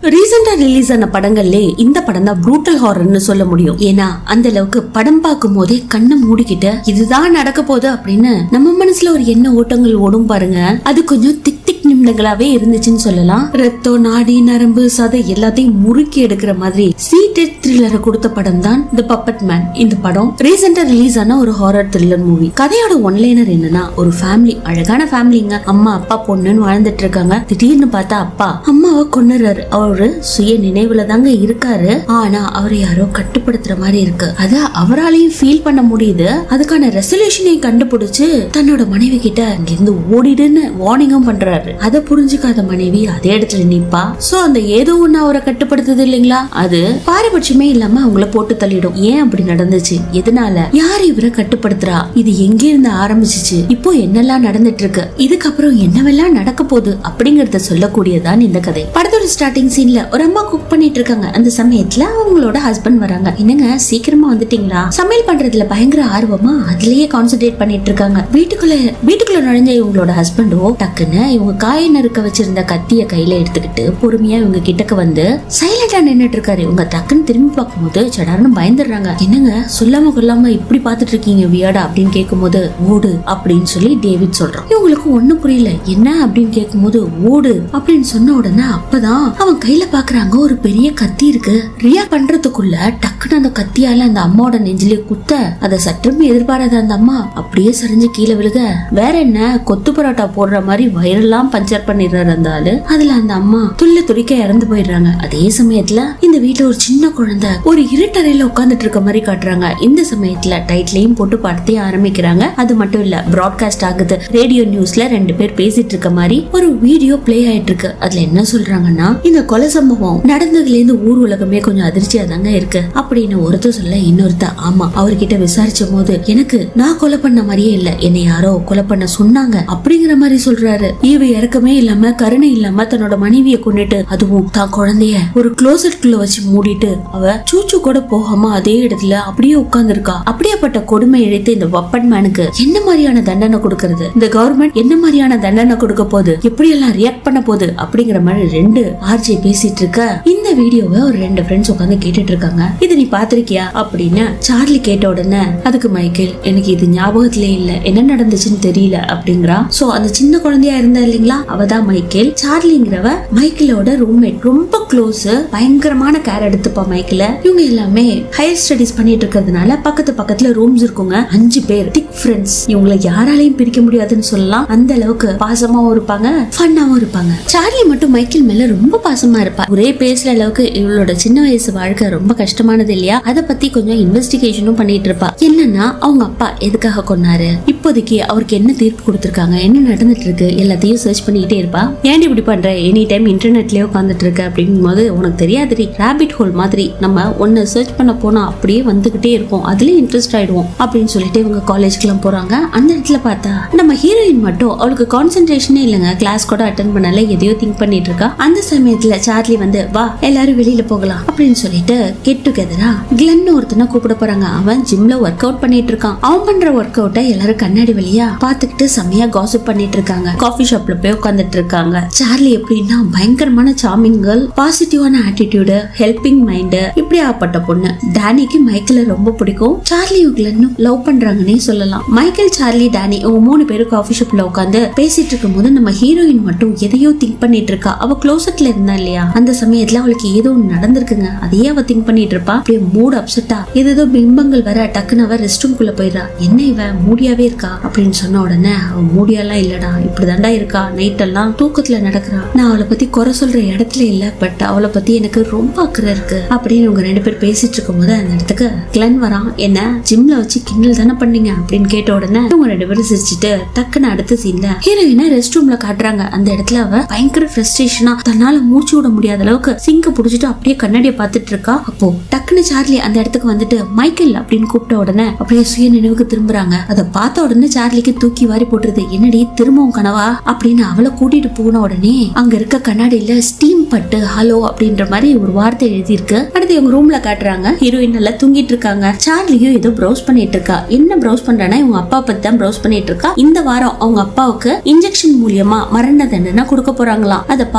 ரீசெண்டா ரிலீஸ் ஆன படங்கள்லே இந்த படம் தான் ப்ரூட்டல் ஹாரர்னு சொல்ல முடியும் ஏன்னா அந்த அளவுக்கு படம் பார்க்கும் போதே கண்ணை மூடிக்கிட்டு இதுதான் நடக்க போகுது அப்படின்னு நம்ம மனசுல ஒரு எண்ண ஓட்டங்கள் ஓடும் பாருங்க அது கொஞ்சம் திக் திக் நிமிடங்களாவே இருந்துச்சுன்னு சொல்லலாம் ரத்தம் நாடி நரம்பு சதை எல்லாத்தையும் முறுக்கி எடுக்கிற மாதிரி சீட்டட் த்ரில்லரை கொடுத்த படம் தான் தி பப்பட் மேன் இந்த படம் ரீசெண்டா ரிலீஸ் ஆன ஒரு ஹாரர் த்ரில்லர் மூவி கதையோட ஒன்லைனர் என்னன்னா ஒரு ஃபேமிலி அழகான ஃபேமிலிங்க அம்மா அப்பா பொண்ணுன்னு வாழ்ந்துட்டு இருக்காங்க திடீர்னு பார்த்தா அப்பா அம்மாவை கொன்னுறாரு அவரு சுய நினைவுல தாங்க இருக்காரு ஆனா அவரை யாரோ கட்டுப்படுத்துற மாதிரி இருக்கு அத அவராலையும் ஃபீல் பண்ண முடியுது அதுக்கான ரெசல்யூஷனையும் கண்டுபிடிச்சு தன்னோட மனைவி கிட்ட இங்கிருந்து ஓடிடுன்னு வார்னிங்கும் பண்றாரு அதை புரிஞ்சுக்காத மனைவி அதே இடத்துல நிப்பா சோ அந்த ஏதோ ஒண்ணு அவரை கட்டுப்படுத்துது இல்லைங்களா அது பாரபட்சமே இல்லாம அவங்கள போட்டு தள்ளிடும் ஏன் அப்படி நடந்துச்சு எதனால யார் இவரை கட்டுப்படுத்துறா இது எங்க இருந்து ஆரம்பிச்சிச்சு இப்போ என்னெல்லாம் நடந்துட்டு இருக்கு இதுக்கப்புறம் என்னவெல்லாம் நடக்க போகுது அப்படிங்கறத சொல்லக்கூடியதான் இந்த கதை படத்தோட ஸ்டார்டிங் சீன்ல ஒரு அம்மா குக் பண்ணிட்டு இருக்காங்க அந்த சமயத்துல அவங்களோட ஹஸ்பண்ட் வராங்க என்னங்க சீக்கிரமா வந்துட்டீங்களா சமையல் பண்றதுல பயங்கர ஆர்வமா அதுலயே கான்சென்ட்ரேட் பண்ணிட்டு இருக்காங்க வீட்டுக்குள்ள வீட்டுக்குள்ள நுழைஞ்ச இவங்களோட ஹஸ்பண்டோ டக்குன்னு இவங்க காய நறுக்க வச்சிருந்த கத்திய கையில எடுத்துக்கிட்டு பொறுமையா இவங்க கிட்டக்க வந்து சைலண்டா நின்னுட்டு இருக்காரு இவங்க டக்குன்னு திரும்பி பார்க்கும்போது சடார்னு பயந்துடுறாங்க என்னங்க சொல்லாம கொல்லாம இப்படி பாத்துட்டு இருக்கீங்க வியாடா அப்படின்னு கேட்கும்போது ஓடு அப்படின்னு சொல்லி டேவிட் சொல்றான் இவங்களுக்கு ஒண்ணும் புரியல என்ன அப்படின்னு கேட்கும்போது ஓடு அப்படின்னு சொன்ன உடனே அப்பதான் அவன் கையில பாக்குறாங்க ஒரு பெரிய கத்தி இருக்கு ரியா பண்றதுக்குள்ள டக்குன்னு அந்த கத்தியால அந்த அம்மாவோட நெஞ்சிலே குத்த அதை சற்றும் எதிர்பாராத அந்த அம்மா அப்படியே சரிஞ்சு கீழே விழுக வேற என்ன கொத்து பரோட்டா போடுற மாதிரி வயிறெல்லாம் பஞ்சர் பண்ணிடுறாரு அந்த ஆளு அதுல அந்த அம்மா துள்ளி துடிக்க இறந்து போயிடுறாங்க அதே சமயத்துல இந்த வீட்டுல ஒரு சின்ன குழந்தை ஒரு இருட்டறையில உட்கார்ந்துட்டு இருக்க மாதிரி காட்டுறாங்க இந்த சமயத்துல டைட்டிலையும் போட்டு படத்தையே ஆரம்பிக்கிறாங்க அது மட்டும் இல்ல பிராட்காஸ்ட் ஆகுது ரேடியோ நியூஸ்ல ரெண்டு பேர் பேசிட்டு இருக்க மாதிரி ஒரு வீடியோ பிளே ஆயிட்டு இருக்கு அதுல என்ன சொல்றாங்கன்னா இந்த கொலை சம்பவம் நடந்ததுல இருந்து ஊர் உலகமே கொஞ்சம் அதிர்ச்சியா தாங்க இருக்கு அப்படின்னு ஒருத்தர் சொல்ல இன்னொருத்த ஆமா அவர்கிட்ட விசாரிச்ச போது எனக்கு நான் கொலை பண்ண மாதிரியே இல்ல என்னை யாரோ கொலை பண்ண சொன்னாங்க அப்படிங்கிற மாதிரி சொல்றாரு ஈவு இறக்கமே இல்லாம கருணை இல்லாம தன்னோட மனைவிய கொண்டுட்டு அதுவும் தான் குழந்தைய ஒரு குளோசெட்குள்ள வச்சு மூடிட்டு அவ சூச்சு கூட போகாம அதே இடத்துல அப்படியே உட்கார்ந்துருக்கா அப்படியேப்பட்ட கொடுமை இழைத்து இந்த வப்பன் மேனுக்கு என்ன மாதிரியான தண்டனை கொடுக்கறது இந்த கவர்மெண்ட் என்ன மாதிரியான தண்டனை கொடுக்க போகுது எப்படி எல்லாம் ரியாக்ட் பண்ண போகுது அப்படிங்கிற மாதிரி ரெண்டு ஆர்ஜே பேசிட்டு இருக்க இந்த வீடியோவை ஒரு ரெண்டு ஃப்ரெண்ட்ஸ் உட்காந்து கேட்டுட்டு இருக்காங்க இது நீ பாத்திருக்கியா அப்படின்னு சார்லி கேட்ட உடனே அதுக்கு மைக்கேல் எனக்கு இது ஞாபகத்திலே இல்ல என்ன நடந்துச்சுன்னு தெரியல அப்படிங்கிறா சோ அந்த சின்ன குழந்தையா இருந்தா இல்லைங்களா அவதான் மைக்கேல் சார்லிங்கிறவ மைக்கேலோட ரூம்மேட் ரொம்ப க்ளோஸ் பயங்கரமான கேர் எடுத்துப்பா மைக்கேல இவங்க எல்லாமே ஹையர் ஸ்டடிஸ் பண்ணிட்டு இருக்கிறதுனால பக்கத்து பக்கத்துல ரூம்ஸ் இருக்குங்க அஞ்சு பேர் திக் ஃப்ரெண்ட்ஸ் இவங்கள யாராலையும் பிரிக்க முடியாதுன்னு சொல்லலாம் அந்த அளவுக்கு பாசமாவும் இருப்பாங்க ஃபன்னாவும் இருப்பாங்க சார்லி மட்டும் மைக்கேல் மேல ரொம்ப பாசமா இருப்பா ஒரே பேசுற அளவுக்கு இவளோட சின்ன வயசு வாழ்க்கை ரொம்ப கஷ்டமானது இல்லையா அத பத்தி கொஞ்சம் இன்வெஸ்டிகேஷனும் பண்ணிட்டு இருப்பா என்னன்னா அவங்க அப்பா எதுக்காக கொன்னாரு இப்போதைக்கு அவருக்கு என்ன தீர்ப்பு கொடுத்திருக்காங்க என்ன நடந்துட்டு இருக்கு எல்லாத்தையும் சர்ச் பண்ணிக்கிட்டே இருப்பா ஏன் இப்படி பண்ற எனி டைம் இன்டர்நெட்லயே உட்காந்துட்டு இருக்க அப்படிங்கும் போது உனக்கு தெரியாதுடி ராபிட் ஹோல் மாதிரி நம்ம ஒன்னு சர்ச் பண்ண போனா அப்படியே வந்துகிட்டே இருக்கும் அதுல இன்ட்ரெஸ்ட் ஆயிடுவோம் அப்படின்னு சொல்லிட்டு இவங்க காலேஜ்க்குலாம் போறாங்க அந்த இடத்துல பார்த்தா நம்ம ஹீரோயின் மட்டும் அவளுக்கு கான்சென்ட்ரேஷனே இல்லைங்க கிளாஸ் கூட அட்டன் பண்ணல எதையோ திங்க் பண்ணிட்டு இருக்கா அந்த சமயத்துல சார்லி வந்து வா எல்லாரும் வெளியில போகலாம் அப்படின்னு சொல்லிட்டு கெட் டுகெதரா கிளன் ஒருத்தனை கூப்பிட போறாங்க அவன் ஜிம்ல ஒர்க் அவுட் பண்ணிட்டு இருக்கான் அவன் பண்ற ஒர்க் அவுட்டை எல்லாரும் கண்ணாடி வழியா பாத்துக்கிட்டு செம்மையா காசிப் பண்ணிட்டு இருக்காங்க காஃபி ஷாப்ல போய் உட்காந்துட்டு இருக்காங்க சார்லி எப்படின்னா பயங்கரமான சாமிங் கேர்ள் பாசிட்டிவான ஆட்டிடியூடு ஹெல்பிங் மைண்டு இப்படி ஆப்பட்ட பொண்ணு டேனிக்கு மைக்கேல ரொம்ப பிடிக்கும் சார்லியும் கிளன்னும் லவ் பண்றாங்கன்னே சொல்லலாம் மைக்கேல் சார்லி டேனி இவங்க மூணு பேரும் காஃபி ஷாப்ல உட்காந்து பேசிட்டு இருக்கும் போது நம்ம ஹீரோயின் மட்டும் எதையோ திங்க் பண்ணிட்டு இருக்கா அவ க்ளோசட்ல இருந்தா இல்லையா அந்த சமயத்துல அவளுக்கு ஏதோ ஒண்ணு நடந்திருக்குங்க அதையே அவ திங்க் பண்ணிட்டு இருப்பா அப்படியே மூட் அப்செட்டா ஏதோ பிம்பங்கள் வர டக்குன்னு அவ ரெஸ்ட் ரூம் குள்ள போயிடுறா என்ன இவ மூடியாவே இருக்கா அப்படின்னு சொன்ன உடனே அவ மூடியாலாம் இல்லடா இப்படிதாண்டா இருக்கா நைட் எல்லாம் தூக்கத்துல நடக்கிறா நான் அவளை பத்தி குறை சொல்ற இடத்துல இல்ல பட் அவளை பத்தி எனக்கு ரொம்ப அக்கறை இருக்கு அப்படின்னு இவங்க ரெண்டு பேர் பேசிட்டு இருக்கும் போது அந்த இடத்துக்கு கிளன் வரான் என்ன ஜிம்ல வச்சு கிண்டல் தானே பண்ணீங்க அப்படின்னு கேட்ட உடனே இவங்க ரெண்டு பேரும் சிரிச்சுட்டு டக்குன்னு அடுத்த சீன்ல ஹீரோயினை ரெஸ்ட் ரூம்ல காட்டுறாங்க அந்த இடத்துல அவ பயங்கர ஃப்ரஸ்ட்ரேஷனா தன்னால மூச்சு விட முடியாத அளவுக்கு சிங்க புடிச்சிட்டு அப்படியே கண்ணாடியை பார்த்துட்டு இருக்கா அப்போ டக்குன்னு சார்லி அந்த இடத்துக்கு வந்துட்டு மைக்கேல் அப்படின்னு கூப்பிட்ட உடனே அப்படியே சுய நினைவுக்கு திரும்புறாங்க அதை பார்த்த உடனே சார்லிக்கு தூக்கி வாரி போட்டுருது என்னடி திரும்பவும் கனவா அப்படின்னு அவளை கூட்டிட்டு போன உடனே அங்க இருக்க கண்ணாடியில ஸ்டீம் பட்டு ஹலோ அப்படின்ற மாதிரி ஒரு வார்த்தை எழுதியிருக்கு அடுத்து இவங்க ரூம்ல காட்டுறாங்க ஹீரோயின் நல்லா தூங்கிட்டு இருக்காங்க சார்லியும் ஏதோ ப்ரௌஸ் பண்ணிட்டு இருக்கா என்ன ப்ரௌஸ் பண்றானா இவங்க அப்பா பத்தி தான் ப்ரௌஸ் பண்ணிட்டு இருக்கா இந்த வாரம் அவங்க அப்பாவுக்கு இன்ஜெக்ஷன் மூலியமா மரண தண்டனை கொடுக்க போறாங்களாம் அதை பார்த்துட்டு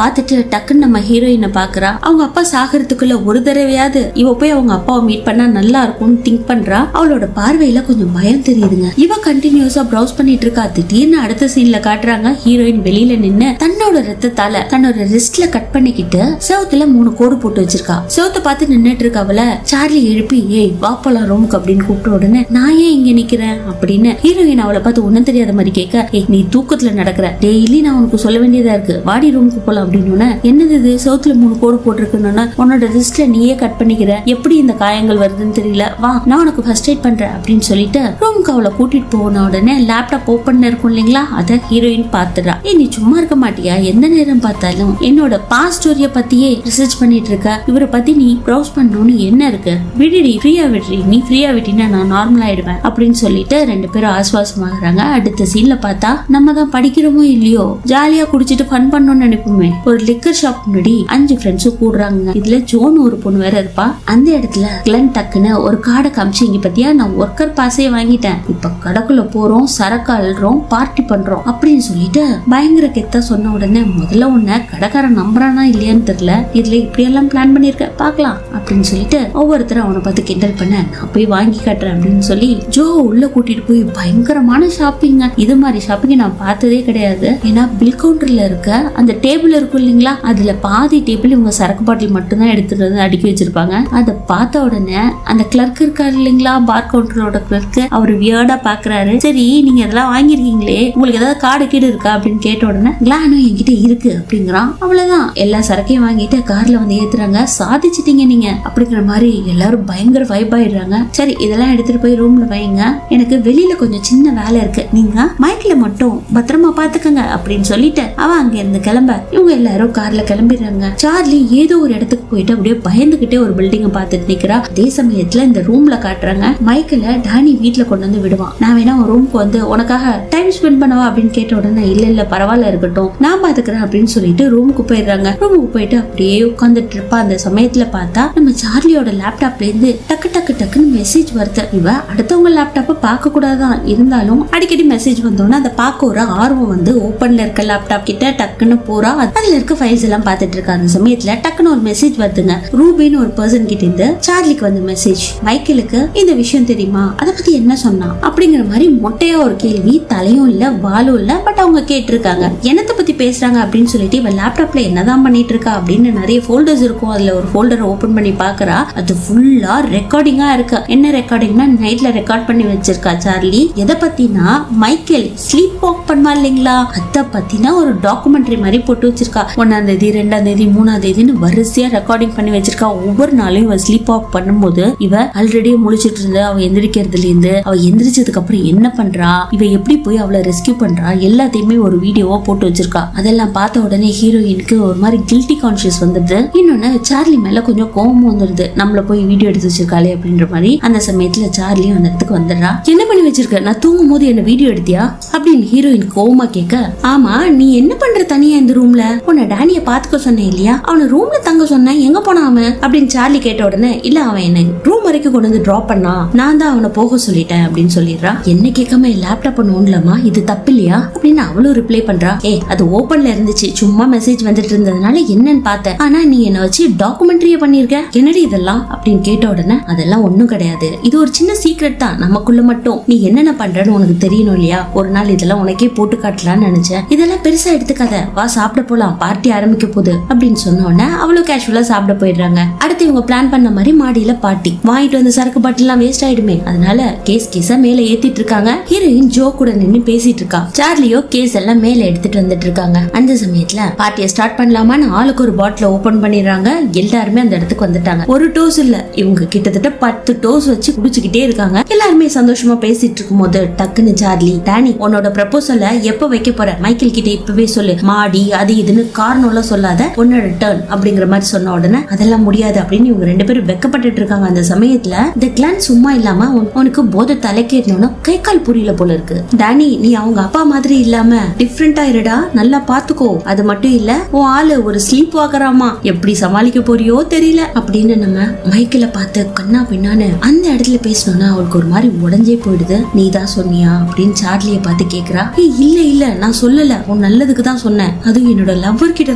டக்குன்னு நம்ம ஹீரோயினை பாக்குறா அவங்க அப்பா சாகிறதுக்குள்ள ஒரு தடவையாவது இவ போய் அவங்க அப்பாவை மீட் பண்ணா நல்லா இருக்கும்னு திங்க் பண்றா அவளோட பார்வையில கொஞ்சம் பயம் தெரியுதுங்க இவ கண்டினியூஸா ப்ரௌஸ் பண்ணிட்டு இருக்கா திடீர்னு அடுத்த சீன்ல காட்டுறாங்க ஹீரோயின் வெளியில நின்னு தன்னோட ரத்தத்தால தன்னோட ரிஸ்ட்ல கட் பண்ணிக்கிட்டு செவத்துல மூணு கோடு போட்டு வச்சிருக்கா செவத்தை பார்த்து நின்னுட்டு இருக்க அவள சார்லி எழுப்பி ஏய் வா போலாம் ரூமுக்கு அப்படின்னு கூப்பிட்ட உடனே நான் ஏன் இங்க நிக்கிறேன் அப்படின்னு ஹீரோயின் அவளை பார்த்து ஒண்ணும் தெரியாத மாதிரி கேட்க ஏய் நீ தூக்கத்துல நடக்கிற டெய்லி நான் உனக்கு சொல்ல வேண்டியதா இருக்கு வாடி ரூமுக்கு போலாம் அப்படின்னு என்னது இது செவத்துல மூணு கோடு போட்டிருக்குன்னு உன்னோட ரிஸ்ட்ல நீயே கட் பண்ணிக்கிற எப்படி இந்த காயங்கள் வருதுன்னு தெரியல வா நான் உனக்கு ஃபர்ஸ்ட் எய்ட் பண்றேன் அப்படின்னு சொல்லிட்டு ரூமுக்கு அவளை கூட்டிட்டு போன உடனே லேப்டாப் ஓப்பன் இருக்கும் இல்லைங்களா அத ஹீரோயின் பாத்துறா ஏய் நீ சும்மா இருக்க மாட்டியா எந்த நேரம் பார்த்தாலும் என்னோட பாஸ்ட் ஸ்டோரிய பத்தியே ரிசர்ச் பண்ணிட்டு இருக்க இவரை பத்தி நீ ப்ரௌஸ் பண்ணணும்னு என்ன இருக்கு விடுடி ஃப்ரீயா விடுறி நீ ஃப்ரீயா விட்டினா நான் நார்மல் ஆயிடுவேன் அப்படின்னு சொல்லிட்டு ரெண்டு பேரும் ஆசுவாசமாகறாங்க அடுத்த சீன்ல பார்த்தா நம்ம தான் படிக்கிறோமோ இல்லையோ ஜாலியா குடிச்சிட்டு ஃபன் பண்ணணும்னு நினைப்போமே ஒரு லிக்கர் ஷாப் முன்னாடி அஞ்சு ஃப்ரெண்ட்ஸும் கூடுறாங்க இதுல ஜோன் ஒரு பொண்ணு வேற இருப்பா அந்த இடத்துல கிளன் டக்குன்னு ஒரு கார்டை காமிச்சு இங்க பத்தியா நான் ஒர்க்கர் பாஸே வாங்கிட்டேன் இப்ப கடைக்குள்ள போறோம் சரக்கு அல்றோம் பார்ட்டி பண்றோம் அப்படின்னு சொல்லிட்டு பயங்கர கெத்தா சொன்ன உடனே முதல்ல உன்னை கடைக்காரன் நம்புறானா இல்லையான்னு தெரியல இதுல இப்படி எல்லாம் பிளான் பண்ணிருக்க பாக்கலாம் அப்படின்னு சொல்லிட்டு ஒவ்வொருத்தரும் அவனை பார்த்து கிண்டல் பண்ண நான் போய் வாங்கி காட்டுறேன் அப்படின்னு சொல்லி ஜோ உள்ள கூட்டிட்டு போய் பயங்கரமான ஷாப்பிங்க இது மாதிரி ஷாப்பிங் நான் பார்த்ததே கிடையாது ஏன்னா பில் கவுண்டர்ல இருக்க அந்த டேபிள் இருக்கும் இல்லைங்களா அதுல பாதி டேபிள் இவங்க சரக்கு பாட்டில் மட்டும்தான் எடுத்துட்டு வந்து அடுக்கி வச்சிருப்பாங்க அதை பார்த்த உடனே அந்த கிளர்க் இருக்காரு இல்லைங்களா பார் கவுண்டரோட கிளர்க் அவர் வியர்டா பாக்குறாரு சரி நீங்க இதெல்லாம் வாங்கிருக்கீங்களே உங்களுக்கு ஏதாவது கார்டு கீடு இருக்கா அப்படின்னு கேட்ட உடனே கிளானும் என்கிட்ட இருக்கு அப்படிங்கிறான் அவ்வளவுதான் எல்லா சரக்கையும் வாங்கிட்டு கார்ல வந்து ஏத்துறாங்க சாதிச்சிட்டீங்க நீங்க அப்படிங்கிற மாதிரி எல்லாரும் பயங்கர வைப் ஆயிடுறாங்க சரி இதெல்லாம் எடுத்துட்டு போய் ரூம்ல வைங்க எனக்கு வெளியில கொஞ்சம் சின்ன வேலை இருக்கு நீங்க மைக்ல மட்டும் பத்திரமா பாத்துக்கங்க அப்படின்னு சொல்லிட்டு அவ அங்க இருந்து கிளம்ப இவங்க எல்லாரும் கார்ல கிளம்பிடுறாங்க சார்லி ஏதோ ஒரு இடத்துக்கு போயிட்டு அப்படியே பயந்துகிட்டே ஒரு பில்டிங்க பார்த்துட்டு நிக்கிறா அதே சமயத்துல இந்த ரூம்ல காட்டுறாங்க மைக்கில் டானி வீட்ல கொண்டு வந்து விடுவான் நான் வேணா உன் ரூமுக்கு வந்து உனக்காக டைம் ஸ்பெண்ட் பண்ணவா அப்படின்னு கேட்ட உடனே இல்ல இல்ல பரவாயில்ல இருக்கட்டும் நான் பாத்துக்கிறேன் அப்படின்னு சொல்லிட்டு ரூமுக்கு போயிடுறாங்க ரூமுக்கு போயிட்டு அப்படியே உட்காந்துட்டு இருப்பா அந்த சமயத்துல பார்த்தா நம்ம சார்லியோட லேப்டாப்ல இருந்து டக்கு டக்கு டக்குன்னு மெசேஜ் வருது இவ அடுத்தவங்க லேப்டாப்பை பார்க்க கூடாதான் இருந்தாலும் அடிக்கடி மெசேஜ் வந்தோன்னா அதை பார்க்க ஒரு ஆர்வம் வந்து ஓப்பன்ல இருக்க லேப்டாப் கிட்ட டக்குன்னு போறா அதுல இருக்க ஃபைல்ஸ் எல்லாம் பார்த்துட்டு இருக்கா அந்த சமயத்துல டக்குன்னு ஒரு மெசேஜ் வருதுங்க ரூபின்னு ஒரு பர்சன் கிட்ட இருந்து சார்லிக்கு வந்த மெசேஜ் மைக்கேலுக்கு இந்த விஷயம் தெரியுமா அதை பத்தி என்ன சொன்னா அப்படிங்கிற மாதிரி மொட்டையா ஒரு கேள்வி தலையும் இல்ல வாலும் இல்ல பட் அவங்க கேட்டிருக்காங்க என்னத்தை பத்தி பேசுறாங்க அப்படின்னு சொல்லிட்டு இவ லேப்டாப்ல என்னதான் பண்ணிட்டு இருக்கா அப்படின்னு நிறைய ஃபோல்டர்ஸ் இருக்கும் அதுல ஒரு ஃபோல்டரை ஓபன் பண்ணி பாக்குறா அது ஃபுல்லா ரெக்கார்டிங்கா இருக்கு என்ன ரெக்கார்டிங்னா நைட்ல ரெக்கார்ட் பண்ணி வச்சிருக்கா சார்லி எதை பத்தினா மைக்கேல் ஸ்லீப் வாக் பண்ணுவா இல்லைங்களா அத பத்தினா ஒரு டாக்குமெண்ட்ரி மாதிரி போட்டு வச்சிருக்கா ஒன்னாம் தேதி ரெண்டாம் தேதி மூணாம் தேதின்னு வரிசையா ரெக்கார்டிங் பண்ணி வச்சிருக்கா ஒவ்வொரு நாளும் இவ ஸ்லீப் வாக் பண்ணும்போது இவ ஆல்ரெடி முழிச்சிட்டு இருந்து அவ எந்திரிக்கிறதுல இருந்து அவ எந்திரிச்சதுக்கு அப்புறம் என்ன பண்றா இவ எப்படி போய் அவளை ரெஸ்கியூ பண்றா எல்லாத்தையுமே ஒரு வீடியோவா போட்டு வச்சிருக்கா அதெல்லாம் பார்த்த உடனே ஹீரோயினுக்கு ஒரு மாதிரி கில்ட்டி கான்சியஸ் வந்துடுது இன்னொன்னு சார்லி மேல கொஞ்சம் கோபம் வந்துடுது நம்மள போய் வீடியோ எடுத்து வச்சிருக்காளே அப்படின்ற மாதிரி அந்த சமயத்துல சார்லியும் அந்த இடத்துக்கு வந்துடுறா என்ன பண்ணி வச்சிருக்க நான் தூங்கும் போது என்ன வீடியோ எடுத்தியா அப்படின்னு ஹீரோயின் கோவமா கேட்க ஆமா நீ என்ன பண்ற தனியா இந்த ரூம்ல உன்னை டேனிய பாத்துக்க சொன்னேன் இல்லையா அவனை ரூம்ல தங்க சொன்னேன் எங்க போனான் அவன் அப்படின்னு சார்லி கேட்ட உடனே இல்ல அவன் என்ன ரூம் வரைக்கும் கொண்டு வந்து டிராப் பண்ணா நான் தான் அவனை போக சொல்லிட்டேன் அப்படின்னு சொல்லிடுறா என்ன கேட்காம லேப்டாப் நோண்டலாமா இது தப்பு இல்லையா அப்படின்னு அவளும் ரிப்ளை பண்றா ஏ அது ஓபன்ல இருந்துச்சு சும்மா மெசேஜ் வந்துட்டு இருந்ததுனால என்னன்னு பார்த்தேன் ஆனா நீ என்ன வச்சு டாக்குமெண்ட்ரிய பண்ணிருக்க என்னடி இதெல்லாம் அப்படின்னு கேட்ட உடனே அதெல்லாம் ஒண்ணும் கிடையாது இது ஒரு சின்ன சீக்ரெட் தான் நமக்குள்ள மட்டும் நீ என்னென்ன பண்றன்னு உனக்கு தெரியணும் இல்லையா ஒரு நாள் இதெல்லாம் உனக்கே போட்டு காட்டலாம்னு நினைச்சேன் இதெல்லாம் பெருசா எடுத்துக்காத வா சாப்பிட போலாம் பார்ட்டி ஆரம்பிக்க போகுது அப்படின்னு சொன்ன உடனே அவ்வளவு கேஷுவலா சாப்பிட போயிடுறாங்க அடுத்து இவங்க பிளான் பண்ண மாதிரி மாடியில பார்ட்டி வாங்கிட்டு வந்த சரக்கு பாட்டில் எல்லாம் வேஸ்ட் ஆயிடுமே அதனால கேஸ் கேஸா மேல ஏத்திட்டு இருக்காங்க ஹீரோயின் ஜோ கூட நின்னு பேசிட்டு இருக்கா சார்லியோ கேஸ் எல்லாம் மேல எடுத்துட்டு வந்துட்டு இருக்காங்க அந்த சமயத்துல பார்ட்டியை ஸ்டார்ட் பண்ணலாமான்னு ஆளுக்கு ஒரு பாட்டில் ஓபன் பண்ணிடுறாங்க எல்லாருமே அந்த இடத்துக்கு வந்துட்டாங்க ஒரு டோஸ் இல்ல இவங்க கிட்டத்தட்ட பத்து டோஸ் வச்சு குடிச்சுக்கிட்டே இருக்காங்க எல்லாருமே சந்தோஷமா பேசிட்டு இருக்கும்போது டக்குன்னு சார்லி டேனி உன்னோட ப்ரப்போசல எப்ப வைக்க போற மைக்கேல் கிட்ட இப்பவே சொல்லு மாடி அது இதுன்னு காரணம் எல்லாம் சொல்லாத உன்னோட டர்ன் அப்படிங்கிற மாதிரி சொன்ன உடனே அதெல்லாம் முடியாது அப்படின்னு இவங்க ரெண்டு பேரும் வெக்கப்பட்டுட்டு இருக்காங்க அந்த சமயத்துல இந்த கிளான் சும்மா இல்லாம உன்- உனக்கு போதை தலைக்கேறணும்னு கை கால் புரியல போல இருக்கு டேனி நீ அவங்க அப்பா மாதிரி இல்லாம டிஃப்ரெண்டா இருடா நல்லா பாத்துக்கோ அது மட்டும் இல்ல உன் ஆளு ஒரு ஸ்லீப் வாக்கறாமா எப்படி சமாளிக்க போறியோ தெரியல அப்படின்னு நம்ம மைக்கில பார்த்து கண்ணா பின்னான்னு அந்த இடத்துல பேசணும்னா அவளுக்கு ஒரு மாதிரி உடஞ்சே போயிடுது நீ தான் சொன்னியா அப்படின்னு சார்லிய பார்த்து கேக்குறா ஏய் இல்ல இல்ல நான் சொல்லல உன் நல்லதுக்கு தான் சொன்னேன் அதுவும் என்னோட லவ்வர் கிட்ட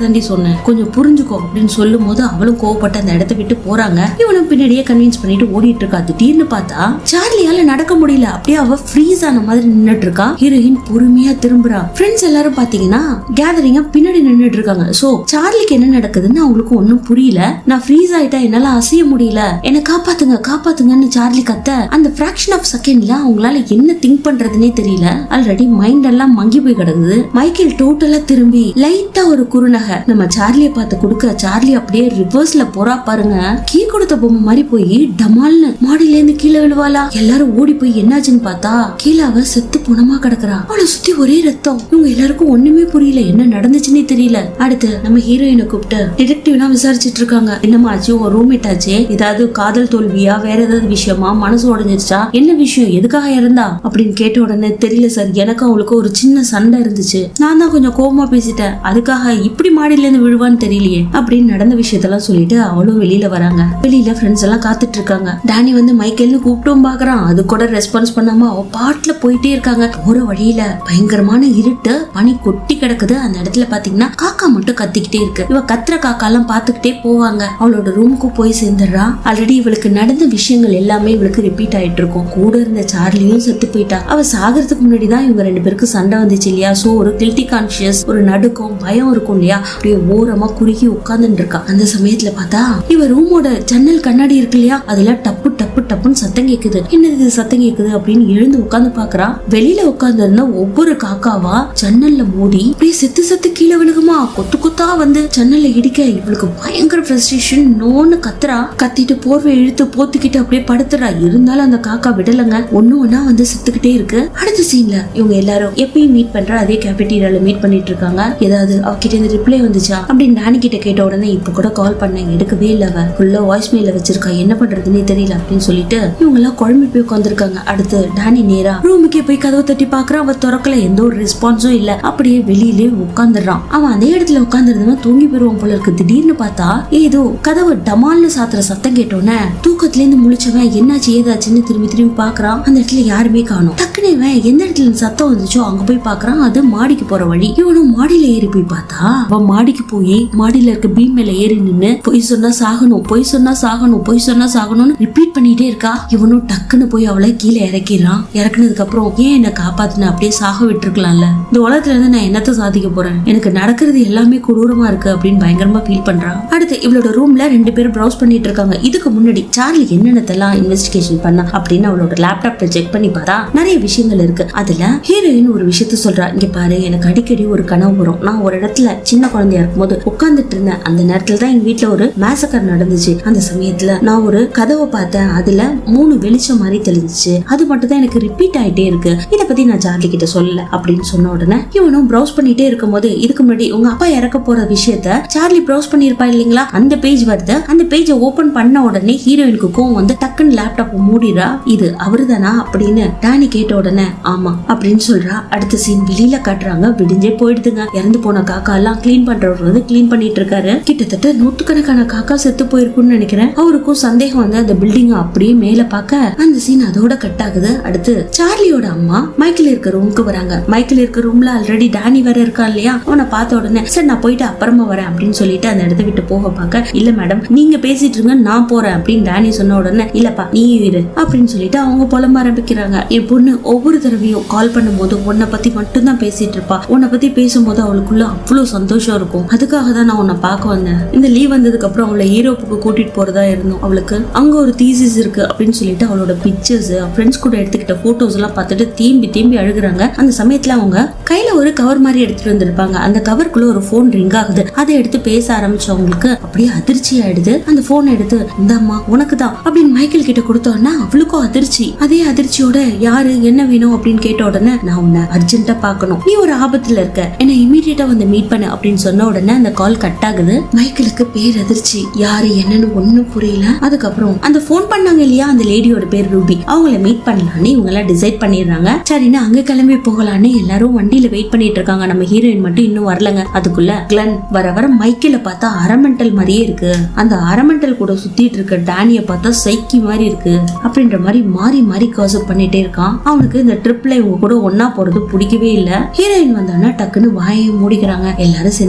தாண்டி சொன்னேன் கொஞ்சம் புரிஞ்சுக்கோ அப்படின்னு சொல்லும் போது அவளும் கோவப்பட்டு அந்த இடத்த விட்டு போறாங்க இவனும் பின்னாடியே கன்வின்ஸ் பண்ணிட்டு ஓடிட்டு இருக்கா திடீர்னு பார்த்தா சார்லியால நடக்க முடியல அப்படியே அவ ஃப்ரீஸ் ஆன மாதிரி நின்னுட்டு இருக்கா ஹீரோயின் பொறுமையா திரும்புறா ஃப்ரெண்ட்ஸ் எல்லாரும் பாத்தீங்கன்னா கேதரிங்கா பின்னாடி நின்னுட்டு இருக்காங்க சோ சார்லிக்கு என்ன நடக்குதுன்னு அவங்களுக்கு ஒண்ணும் புரியல நான் ஃப்ரீஸ் ஆயிட்டா என்னால அசைய முடியல என்ன காப்பாத்துங்க காப்பாத்துங்கன்னு சார்லி கத்த அந்த ஃபிராக்ஷன் ஆஃப் செகண்ட்ல அவங்களால என்ன திங்க் பண்றதுனே தெரியல ஆல்ரெடி மைண்ட் எல்லாம் மங்கி போய் கிடக்குது மைக்கேல் டோட்டலா திரும்பி லைட்டா ஒரு குறுநகை நம்ம சார்லிய பார்த்து கொடுக்க சார்லி அப்படியே ரிவர்ஸ்ல போறா பாருங்க கீ கொடுத்த பொம்மை மாதிரி போய் டமால்னு மாடியில இருந்து கீழே விழுவாளா எல்லாரும் ஓடி போய் என்னாச்சுன்னு பார்த்தா கீழே அவ செத்து புணமா கிடக்குறா அவளை சுத்தி ஒரே ரத்தம் இவங்க எல்லாருக்கும் ஒண்ணுமே புரியல என்ன நடந்துச்சுன்னே தெரியல அடுத்து நம்ம ஹீரோயினை கூப்பிட்டு டிடெக்டிவ் எல்லாம் விசாரிச்சிட்டு இருக்காங்க என்னமா ஆச்சு உங்க ரூம்மேட் ஆச்சு ஏதாவது காதல் தோல்வியா வேற ஏதாவது விஷயமா மனசு உடஞ்சிருச்சா என்ன விஷயம் எதுக்காக இறந்தா அப்படின்னு கேட்ட உடனே தெரியல சார் எனக்கு அவளுக்கு ஒரு சின்ன சண்டை இருந்துச்சு நான் தான் கொஞ்சம் கோவமா பேசிட்டேன் அதுக்காக இப்படி மாடியில இருந்து விழுவான்னு தெரியலையே அப்படின்னு நடந்த விஷயத்தெல்லாம் சொல்லிட்டு அவளும் வெளியில வராங்க வெளியில ஃப்ரெண்ட்ஸ் எல்லாம் காத்துட்டு இருக்காங்க டேனி வந்து மைக்கேல்னு கூப்பிட்டும் பாக்குறான் அது கூட ரெஸ்பான்ஸ் பண்ணாம அவ பாட்டுல போயிட்டே இருக்காங்க போற வழியில பயங்கரமான இருட்டு பனி கொட்டி கிடக்குது அந்த இடத்துல பாத்தீங்கன்னா காக்கா மட்டும் கத்திக்கிட்டே இருக்கு இவ கத்துற காக்கா எல்லாம் பாத்துக்கிட்டே போவாங்க அவளோட ரூமுக்கு போய் சேர்ந்துடுறா ஆல்ரெடி இவளுக்கு நடந்த விஷயங்கள் எல்லாமே இவளுக்கு ரிப்பீட் ஆயிட்டு இருக்கும் கூட இருந்த சார்லியும் செத்து போயிட்டா அவ சாகிறதுக்கு முன்னாடி தான் இவங்க ரெண்டு பேருக்கு சண்டை வந்துச்சு இல்லையா சோ ஒரு கில்ட்டி கான்சியஸ் ஒரு நடுக்கம் பயம் இருக்கும் இல்லையா அப்படியே ஓரமா குறுகி உட்கார்ந்துட்டு இருக்கா அந்த சமயத்துல பார்த்தா இவ ரூமோட ஜன்னல் கண்ணாடி இருக்கு இல்லையா அதுல டப்பு டப்பு டப்புன்னு சத்தம் கேக்குது என்னது இது சத்தம் கேக்குது அப்படின்னு எழுந்து உட்கார்ந்து பாக்குறா வெளியில உட்கார்ந்து இருந்த ஒவ்வொரு காக்காவா ஜன்னல்ல மோதி அப்படியே செத்து செத்து கீழே விழுகுமா கொத்து கொத்தா வந்து ஜன்னல்ல இடிக்க இவளுக்கு பயங்கர ஃப்ரஸ்ட்ரேஷன் நோன்னு கத்துறா கத்திட்டு போர்வை இழுத்து போத்திக்கிட்டு அப்படியே படுத்துறா இருந்தாலும் அந்த காக்கா விடலங்க ஒண்ணு ஒண்ணா வந்து செத்துக்கிட்டே இருக்கு அடுத்த சீன்ல இவங்க எல்லாரும் எப்பயும் மீட் பண்ற அதே கேபிட்டீரியால மீட் பண்ணிட்டு இருக்காங்க ஏதாவது அவகிட்ட இருந்து ரிப்ளை வந்துச்சா அப்படின்னு நானி கிட்ட கேட்ட உடனே இப்ப கூட கால் பண்ணேன் எடுக்கவே இல்ல அவ ஃபுல்லா வாய்ஸ் மெயில வச்சிருக்கா என்ன பண்றதுன்னே தெரியல அப்படின்னு சொல்லிட்டு இவங்க எல்லாம் குழம்பு போய் உட்காந்துருக்காங்க அடுத்து டானி நேரா ரூமுக்கே போய் கதவை தட்டி பாக்குறான் அவ திறக்கல எந்த ஒரு ரெஸ்பான்ஸும் இல்ல அப்படியே வெளியிலே உட்காந்துடுறான் அவன் அதே இடத்துல உட்காந்துருந்தவன் தூங்கி போயிருவான் போல இருக்கு திடீர்னு பார்த்தா ஏதோ கதவு டமால்னு சாத்துற சத்தம் கேட்டோன்னே தூக்கத்துல இருந்து முழிச்சவன் என்னாச்சு ஏதாச்சுன்னு திரும்பி திரும்பி பாக்குறான் அந்த இடத்துல யாருமே காணும் டக்குனு இவன் எந்த இடத்துல இருந்து சத்தம் வந்துச்சோ அங்க போய் பாக்குறான் அது மாடிக்கு போற வழி இவனும் மாடியில ஏறி போய் பார்த்தா அவன் மாடிக்கு போய் மாடியில இருக்க பீம் மேல ஏறி நின்னு பொய் சொன்னா சாகணும் பொய் சொன்னா சாகணும் பொய் சொன்னா சாகணும்னு ரிப்பீட் பண்ணிட்டே இருக்கா இவனும் டக்குன்னு போய் அவளை கீழே இறக்கிடுறான் இறக்குனதுக்கு அப்புறம் ஏன் என்ன காப்பாத்துன அப்படியே சாக விட்டுருக்கலாம்ல இந்த உலகத்துல இருந்து நான் என்னத்த சாதிக்க போறேன் எனக்கு நடக்கிறது எல்லாமே கொடூரமா இருக்கு அப்படின்னு பயங்கரமா ஃபீல் பண்றான் அடுத்து இவளோட ரூம்ல ரெண்டு பேரும் ப்ரௌஸ் பண்ணிட்டு இருக்காங்க இதுக்கு முன்னாடி சார்லி என்னென்னத்தெல்லாம் இன்வெஸ்டிகேஷன் பண்ணா அப்படின்னு அவளோட லேப்டாப்ல செக் பண்ணி பார்த்தா நிறைய விஷயங்கள் இருக்கு அதுல ஹீரோயின் ஒரு விஷயத்த சொல்றா இங்க பாரு எனக்கு அடிக்கடி ஒரு கனவு வரும் நான் ஒரு இடத்துல சின்ன குழந்தையா இருக்கும்போது உட்கார்ந்துட்டு இருந்தேன் அந்த நேரத்துல தான் எங்க வீட்ல ஒரு மேசக்கர் நடந்துச்சு அந்த சமயத்துல நான் ஒரு கதவை பார்த்தேன் அதுல மூணு வெளிச்சம் மாதிரி தெளிஞ்சுச்சு அது மட்டும் தான் எனக்கு ரிப்பீட் ஆயிட்டே இருக்கு இத பத்தி நான் சார்லி கிட்ட சொல்லல அப்படின்னு சொன்ன உடனே இவனும் ப்ரௌஸ் பண்ணிட்டே இருக்கும்போது இதுக்கு முன்னாடி உங்க அப்பா இறக்க போற விஷயத்த சார்லி ப்ரௌஸ் பண்ணிருப்பா இல்லைங்களா அந்த பேஜ் வருது அந்த பேஜை ஓபன் பண்ண உடனே ஹீரோயினுக்கு கோவம் வந்து டக்குன்னு லேப்டாப் மூடிடுறா இது அவருதானா அப்படின்னு டானி கேட்ட உடனே ஆமா அப்படின்னு சொல்றா அடுத்த சீன் வெளியில காட்டுறாங்க விடிஞ்சே போயிடுதுங்க இறந்து போன காக்கா எல்லாம் கிளீன் பண்றவர் வந்து கிளீன் பண்ணிட்டு இருக்காரு கிட்டத்தட்ட நூத்துக்கணக்கான காக்கா செத்து போயிருக்கும்னு நினைக்கிறேன் அவருக்கும் சந்தேகம் வந்து அந்த பில்டிங் அப்படியே மேல பார்க்க அந்த சீன் அதோட கட் ஆகுது அடுத்து சார்லியோட அம்மா மைக்கேல் இருக்க ரூமுக்கு வராங்க மைக்கேல் இருக்க ரூம்ல ஆல்ரெடி டானி வேற இருக்கான் இல்லையா அவனை பார்த்த உடனே சரி நான் போயிட்டு அப்புறமா வரேன் அப்படின்னு சொல்லிட்டு அந்த இடத்த விட்டு போக பார்க்க இல்ல மேடம் நீங்க பேசிட்டு இருங்க நான் போறேன் அப்படின்னு டானி சொன்ன உடனே இல்லப்பா நீ இரு அப்படின்னு சொல்லிட்டு அவங்க புலம்ப ஆரம்பிக்கிறாங்க என் பொண்ணு ஒவ்வொரு தடவையும் கால் பண்ணும்போது உன்னை பத்தி மட்டும்தான் பேசிட்டு இருப்பா உன்னை பத்தி பேசும்போது அவளுக்குள்ள அவ்வளவு சந்தோஷம் இருக்கும் அதுக்காக தான் நான் உன்னை பார்க்க வந்தேன் இந்த லீவ் வந்ததுக்கு அப்புறம் அவளை ஈரோப்புக்கு கூட்டிட்டு போறதா இருந்தோம் அவளுக்கு அங்க ஒரு தீசிஸ் இருக்கு அப்படின்னு சொல்லிட்டு அவளோட பிக்சர்ஸ் ஃப்ரெண்ட்ஸ் கூட எடுத்துக்கிட்ட போட்டோஸ் எல்லாம் பார்த்துட்டு தீம்பி தீம்பி அழுகுறாங்க அந்த சமயத்துல அவங்க கையில ஒரு கவர் மாதிரி எடுத்துட்டு வந்திருப்பாங்க அந்த கவருக்குள்ள ஒரு போன் ரிங் ஆகுது அதை எடுத்து பேச ஆரம்பிச்சவங்களுக்கு அப்படியே அதிர்ச்சி ஆயிடுது அந்த போன் எடுத்து இந்தாம்மா உனக்கு தான் அப்படின்னு மைக்கேல் கிட்ட கொடுத்தோன்னா அவளுக்கும் அதிர்ச்சி அதே அதிர்ச்சியோட யாரு என்ன வேணும் அப்படின்னு கேட்ட உடனே நான் உன்னை அர்ஜென்ட்டா பார்க்கணும் நீ ஒரு ஆபத்துல இருக்க என்ன இமீடியட்டா வந்து மீட் பண்ணு அப்படின்னு சொன்ன உடனே அந்த கால் கட் ஆகுது மைக்கேலுக்கு பேர் அதிர்ச்சி யாரு என்னன்னு ஒண்ணும் புரியல அதுக்கப்புறம் அந்த போன் பண்ணாங்க இல்லையா அந்த லேடியோட பேர் ரூபி அவங்கள மீட் பண்ணலான்னு இவங்க எல்லாம் டிசைட் பண்ணிடுறாங்க சரின்னு அங்க கிளம்பி போகலான்னு எல்லாரும் வண்டியில வெயிட் பண்ணிட்டு இருக்காங்க நம்ம ஹீரோயின் மட்டும் இன்னும் வரலங்க அதுக்குள்ள கிளன் வர வர மைக்கேல பார்த்தா அரமெண்டல் மாதிரியே இருக்கு அந்த அரமெண்டல் கூட சுத்திட்டு இருக்க டேனிய பார்த்தா சைக்கி மாதிரி இருக்கு அப்படின்ற மாதிரி மாறி மாறி காசப் பண்ணிட்டே இருக்கான் அவனுக்கு இந்த ட்ரிப்ல இவங்க கூட ஒன்னா போறது பிடிக்கவே இல்ல ஹீரோயின் வந்தானா டக்குன்னு வாயை மூடிக்கிறாங்க எல்லாரும் சேர்ந்து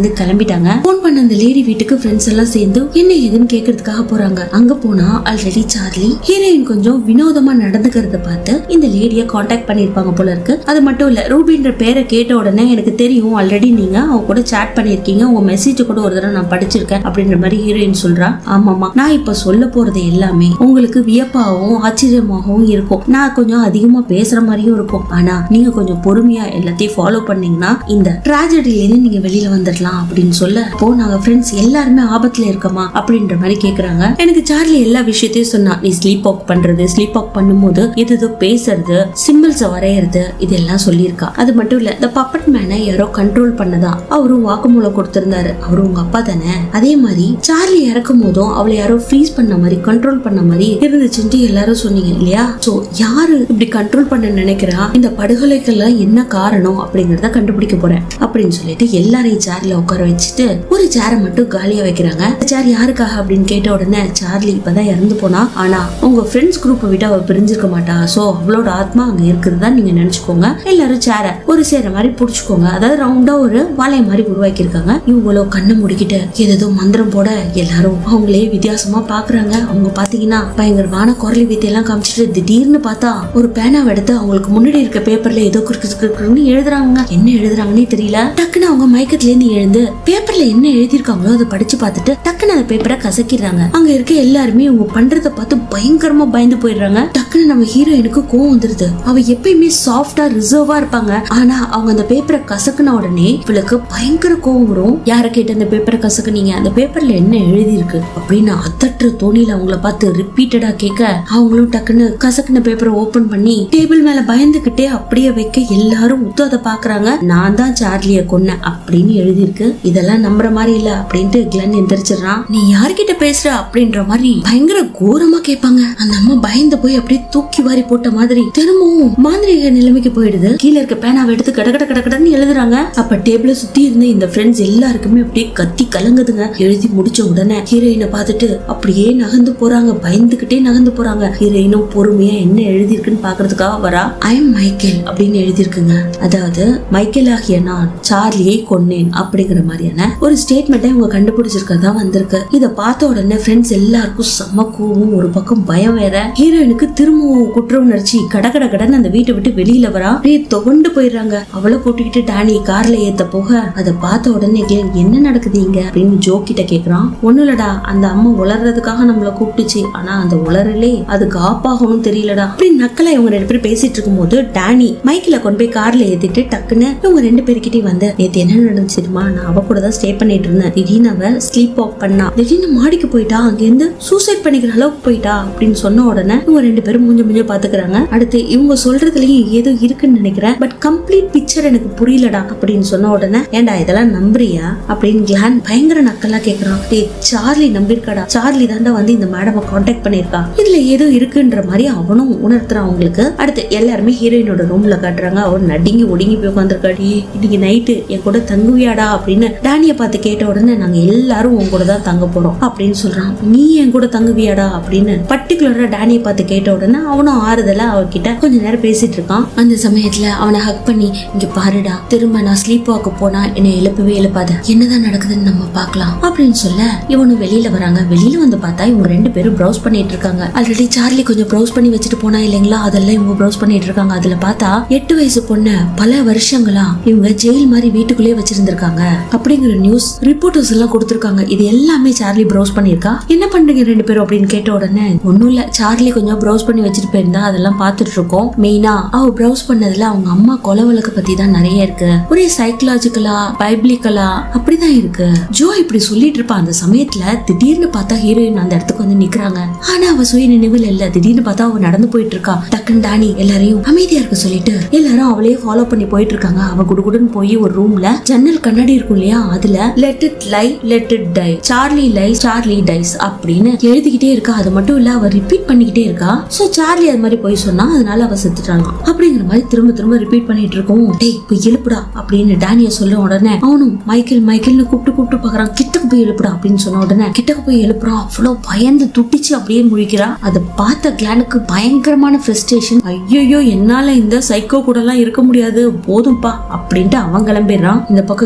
இருந்து கிளம்பிட்டாங்க போன் பண்ண அந்த லேடி வீட்டுக்கு ஃப்ரெண்ட்ஸ் எல்லாம் சேர்ந்து என்ன ஏதுன்னு கேக்குறதுக்காக போறாங்க அங்க போனா ஆல்ரெடி சார்லி ஹீரோயின் கொஞ்சம் வினோதமா நடந்துக்கிறத பார்த்து இந்த லேடிய காண்டாக்ட் பண்ணிருப்பாங்க போல இருக்கு அது மட்டும் இல்ல ரூபின்ற பேரை கேட்ட உடனே எனக்கு தெரியும் ஆல்ரெடி நீங்க அவங்க கூட சாட் பண்ணிருக்கீங்க உங்க மெசேஜ் கூட ஒரு தடவை நான் படிச்சிருக்கேன் அப்படின்ற மாதிரி ஹீரோயின் சொல்றா ஆமாமா நான் இப்ப சொல்ல போறது எல்லாமே உங்களுக்கு வியப்பாகவும் ஆச்சரியமாகவும் இருக்கும் நான் கொஞ்சம் அதிகமா பேசுற மாதிரியும் இருக்கும் ஆனா நீங்க கொஞ்சம் பொறுமையா எல்லாத்தையும் ஃபாலோ பண்ணீங்கன்னா இந்த ட்ராஜடில நீங்க வெளியில வந்துடலாம் அப்படின்னு சொல்ல அப்போ நாங்க ஃப்ரெண்ட்ஸ் எல்லாருமே ஆபத்துல இருக்கோமா அப்படின்ற மாதிரி கேக்குறாங்க எனக்கு சார்லி எல்லா விஷயத்தையும் சொன்னா நீ ஸ்லீப் வாக் பண்றது ஸ்லீப் வாக் பண்ணும்போது எது எதோ பேசுறது சிம்பிள்ஸ் வரையறது இதெல்லாம் சொல்லியிருக்கா அது மட்டும் இல்ல இந்த பப்பட் மேனை யாரோ கண்ட்ரோல் பண்ணதா அவரும் வாக்குமூலம் கொடுத்திருந்தாரு அவரும் உங்க அப்பா தானே அதே மாதிரி சார்லி இறக்கும் போதும் அவளை யாரோ ஃப்ரீஸ் பண்ண மாதிரி கண்ட்ரோல் பண்ண மாதிரி இருந்துச்சுன்ட்டு எல்லாரும் சொன்னீங்க இல்லையா சோ யாரு இப்படி கண்ட்ரோல் பண்ண நினைக்கிறா இந்த படுகொலைக்கெல்லாம் என்ன காரணம் அப்படிங்கறத கண்டுபிடிக்க போறேன் அப்படின்னு சொல்லிட்டு எல்லாரையும் சேர்ல உட்கார வச்சுட்டு ஒரு சேரை மட்டும் காலியா வைக்கிறாங்க சேர் யாருக்காக அப்படின்னு கேட்ட உடனே சார்லி இப்பதான் இறந்து போனா ஆனா உங்க ஃப்ரெண்ட்ஸ் குரூப்பை விட்டு அவ பிரிஞ்சிருக்க மாட்டா சோ அவளோட ஆத்மா அங்க இருக்கிறதா நீங்க நினைச்சுக்கோங்க எல்லாரும் சேரை ஒரு சேர மாதிரி புடிச்சுக்கோங்க அதாவது ரவுண்டா ஒரு வாழை மாதிரி உருவாக்கி இருக்காங்க இவங்களோ கண்ணை முடிக்கிட்டு ஏதோ மந்திரம் போட எல்லாரும் அவங்களே வித்தியாசமா பாக்குறாங்க அவங்க பாத்தீங்கன்னா பயங்கரமான குரலி வித்தையெல்லாம் காமிச்சிட்டு திடீர்னு பார்த்தா ஒரு பேனாவை எடுத்து அவங்களுக்கு முன்னாடி இருக்க பேப்பர்ல ஏதோ குறுக்கு குறுக்குன்னு எழுதுறாங்க என்ன எழுதுறாங்கன்னே தெரியல டக்குன்னு அவங்க மயக்கத்துல இருந்து எழுந்து பேப்பர்ல என்ன எழுதியிருக்காங்களோ அதை படிச்சு பார்த்துட்டு டக்குன்னு அந்த பேப்பரை கசக்கிடுறாங்க அங்க இருக்க எல்லாருமே இவங்க பண்றத பார்த்து பயங்கரமா பயந்து போயிடுறாங்க டக்குன்னு நம்ம ஹீரோயினுக்கு கோவம் வந்துருது அவ எப்பயுமே சாஃப்டா ரிசர்வா இருப்பாங்க ஆனா அவங்க அந்த பேப்பரை கசக்குன உடனே இவளுக்கு பயங்கர கோவம் வரும் யார கேட்டு அந்த பேப்பரை கசக்குனீங்க அந்த பேப்பர்ல என்ன எழுதி இருக்கு அப்படின்னு அதட்டுற தோணியில அவங்கள பார்த்து ரிப்பீட்டடா கேட்க அவங்களும் டக்குன்னு கசக்குன பேப்பரை ஓபன் பண்ணி டேபிள் மேல பயந்துகிட்டே அப்படியே வைக்க எல்லாரும் உத்து அதை பாக்குறாங்க நான் தான் சார்லிய கொன்னேன் அப்படின்னு எழுதியிருக்கு இதெல்லாம் நம்புற மாதிரி இல்ல அப்படின்ட்டு கிளன் எந்திரிச்சிடுறான் நீ யார்கிட்ட பேசுற அப்படின்ற மாதிரி பயங்கர கோரமா கேட்பாங்க அந்த அம்மா பயந்து போய் அப்படியே தூக்கி வாரி போட்ட மாதிரி திரும்பவும் மாந்திரிக நிலைமைக்கு போயிடுது கீழே இருக்க பேனாவை எடுத்து கட கட கட கடன்னு எழுதுறாங்க அப்ப டேபிள சுத்தி இருந்த இந்த ஃப்ரெண்ட்ஸ் எல்லாருக்குமே அப்படியே கத்தி கலங்குதுங்க எழுதி முடிச்ச உடனே ஹீரோயினை பார்த்துட்டு அப்படியே நகர்ந்து போறாங்க பயந்துகிட்டே நகர்ந்து போறாங்க ஹீரோயினும் பொறுமையா என்ன எழுதியிருக்குன்னு பாக்குறதுக்காக வரா ஐ எம் மைக்கேல் அப்படின்னு எழுதியிருக்குங்க அதாவது மைக்கேல் ஆகிய நான் சார்லியை கொன்னேன் அப்படிங்கிற மாதிரியான ஒரு ஸ்டேட்மெண்ட்டை இவங்க கண்டுபிடிச்சிருக்கதா வந்திருக்கு இத பார்த்த உடனே ஃப்ரெண்ட்ஸ் எல்லாருக்கும் செம்ம கோவம் ஒரு பக்கம் பயம் வேற ஹீரோயினுக்கு திரும்பவும் குற்ற உணர்ச்சி கட கட கடன்னு அந்த வீட்டை விட்டு வெளியில வரா அப்படியே துவண்டு போயிடுறாங்க அவளை கூட்டிக்கிட்டு டானி கார்ல ஏத்த போக அதை பார்த்த உடனே கிளென், என்ன நடக்குது இங்க அப்படின்னு ஜோ கிட்ட கேக்குறான் ஒண்ணு இல்லடா அந்த அம்மா உளறதுக்காக நம்மள கூப்பிட்டுச்சு ஆனா அந்த உளறலே அதுக்கு ஆப்பாகணும் தெரியலடா அப்படி நக்கலா இவங்க ரெண்டு பேரும் பேசிட்டு இருக்கும்போது டானி மைக்கில கொண்டு போய் கார்ல ஏத்திட்டு டக்குன்னு இவங்க ரெண்டு பேருக்கிட்டே வந்து நேத்து என்ன நடந்துச்சு தெரியுமா நான் அவ கூட தான் ஸ்டே பண்ணிட்டு இருந்தேன் திடீர்னு அவ ஸ்லீப் வாக் பண்ணா திடீர்னு மாடிக்கு போயிட்டா அங்க இருந்து சூசைட் பண்ணிக்கிற அளவுக்கு போயிட்டா அப்படின்னு சொன்ன உடனே இவங்க ரெண்டு பேரும் மூஞ்ச மூஞ்ச பாத்துக்கிறாங்க அடுத்து இவங்க சொல்றதுலயும் ஏதோ இருக்குன்னு நினைக்கிறேன் பட் கம்ப்ளீட் பிக்சர் எனக்கு புரியலடா அப்படின்னு சொன்ன உடனே ஏன்டா இதெல்லாம் நம்புறியா அப்படின்னு கிளான் பயங்கர நக்கலா கேக்குறான் டேய் சார்லி நம்பிருக்காடா சார்லி தாண்டா வந்து இந்த மேடம காண்டாக்ட் பண்ணிருக்கா இதுல ஏதோ இருக்குன்ற மாதிரி அவனும் உணர்த்துறான் அவங்களுக்கு அடுத்து எல்லாருமே ஹீரோயினோட ரூம்ல காட்டுறாங்க அவன் நடுங்கி ஒடுங்கி போய் உட்காந்துருக்காடி இன்னைக்கு நைட்டு என் கூட தங்குவியாடா அப்படின்னு டானிய பார்த்து கேட்ட உடனே நாங்க எல்லாரும் உன் கூட தான் தங்க போறோம் அப்படின்னு சொல்றான் நீ என் கூட தங்குவியாடா அப்படின்னு பர்டிகுலரா டானிய பார்த்து கேட்ட உடனே அவனும் ஆறுதலா அவகிட்ட கொஞ்ச நேரம் பேசிட்டு இருக்கான் அந்த சமயத்துல அவனை ஹக் பண்ணி இங்க பாருடா திரும்ப நான் ஸ்லீப் வாக்க போனா என்னை எழுப்பவே எழுப்பாத என்னதான் நடக்குதுன்னு நம்ம பார்க்கலாம் அப்படின்னு சொல்ல இவனும் வெளியில வராங்க வெளியில வந்து பார்த்தா இவங்க ரெண்டு பேரும் ப்ரௌஸ் பண்ணிட்டு இருக்காங்க ஆல்ரெடி சார்லி கொஞ்சம் ப்ரௌஸ் பண்ணி வச்சுட்டு போனா இல்லைங்களா அதெல்லாம் இவங்க ப்ரௌஸ் பண்ணிட்டு இருக்காங்க அதுல பார்த்தா எட்டு வயசு பொண்ணு பல வருஷங்களா இவங்க ஜெயில் மாதிரி வீட்டுக்குள்ளேயே வச்சிருந்திருக்காங்க அப்படிங்கிற நியூஸ் ரிப்போர்ட்டர்ஸ் எல்லாம் கொடுத்திருக்காங்க இது எல்லாமே சார்லி ப்ரௌஸ் பண்ணிருக்கா என்ன பண்றீங்க ரெண்டு பேரும் அப்படின்னு கேட்ட உடனே ஒண்ணும் இல்ல சார்லி கொஞ்சம் ப்ரௌஸ் பண்ணி வச்சுட்டு போயிருந்தா அதெல்லாம் பார்த்துட்டு இருக்கோம் மெயினா அவ ப்ரௌஸ் பண்ணதுல அவங்க அம்மா கொலை வழக்கு பத்தி தான் நிறைய இருக்கு ஒரே சைக்கலாஜிக்கலா பைபிளிக்கலா அப்படிதான் இருக்கு ஜோ இப்படி சொல்லிட்டு இருப்பா அந்த சமயத்துல திடீர்னு பார்த்தா ஹீரோயின் அந்த இடத்துக்கு வந்து நிக்கிறாங்க ஆனா அவ சுய நினைவில் இல்ல திடீர்னு பார்த்தா அவ நடந்து போயிட்டு இருக்கா டக்குன்னு டானி எல்லாரையும் அமைதியா இருக்க சொல்லிட்டு எல்லாரும் அவளையே ஃபாலோ பண்ணி போயிட்டு இருக்காங்க அவ குடுகுடுன்னு போய் ஒரு ரூம்ல ஜன்னல் கண்ணாடி இருக்கும் இல்லையா அதுல let it lie let it die Charlie lie Charlie dies அப்படின்னு எழுதிக்கிட்டே இருக்கா அது மட்டும் இல்ல அவ ரிப்பீட் பண்ணிக்கிட்டே இருக்கா சோ சார்லி அது மாதிரி போய் சொன்னா அதனால அவ செத்துட்டாங்க அப்படிங்கிற மாதிரி திரும்ப திரும்ப ரிப்பீட் பண்ணிட்டு இருக்கோம் டேய் போய் எழுப்புடா அப்படின்னு டேனிய சொல்ல உடனே அவனும் மைக்கேல் மைக்கேல்னு கூப்பிட்டு கூப்பிட்டு பாக்குறான் கிட்டக்கு போய் எழுப்புடா அப்படின்னு சொன்ன உடனே கிட்டக்கு போய் எழுப்புறான் அவ்வளவு பயந்து துட்டிச்சு அப்படியே முழிக்கிறா அதை பார்த்த கிளானுக்கு பயங்கரமான ஃப்ரஸ்ட்ரேஷன் ஐயோ என்னால இந்த சைக்கோ கூட எல்லாம் இருக்க முடியாது போதும்பா அப்படின்ட்டு அவன் கிளம்பிடுறான் இந்த பக்கம் ஹீரோயின்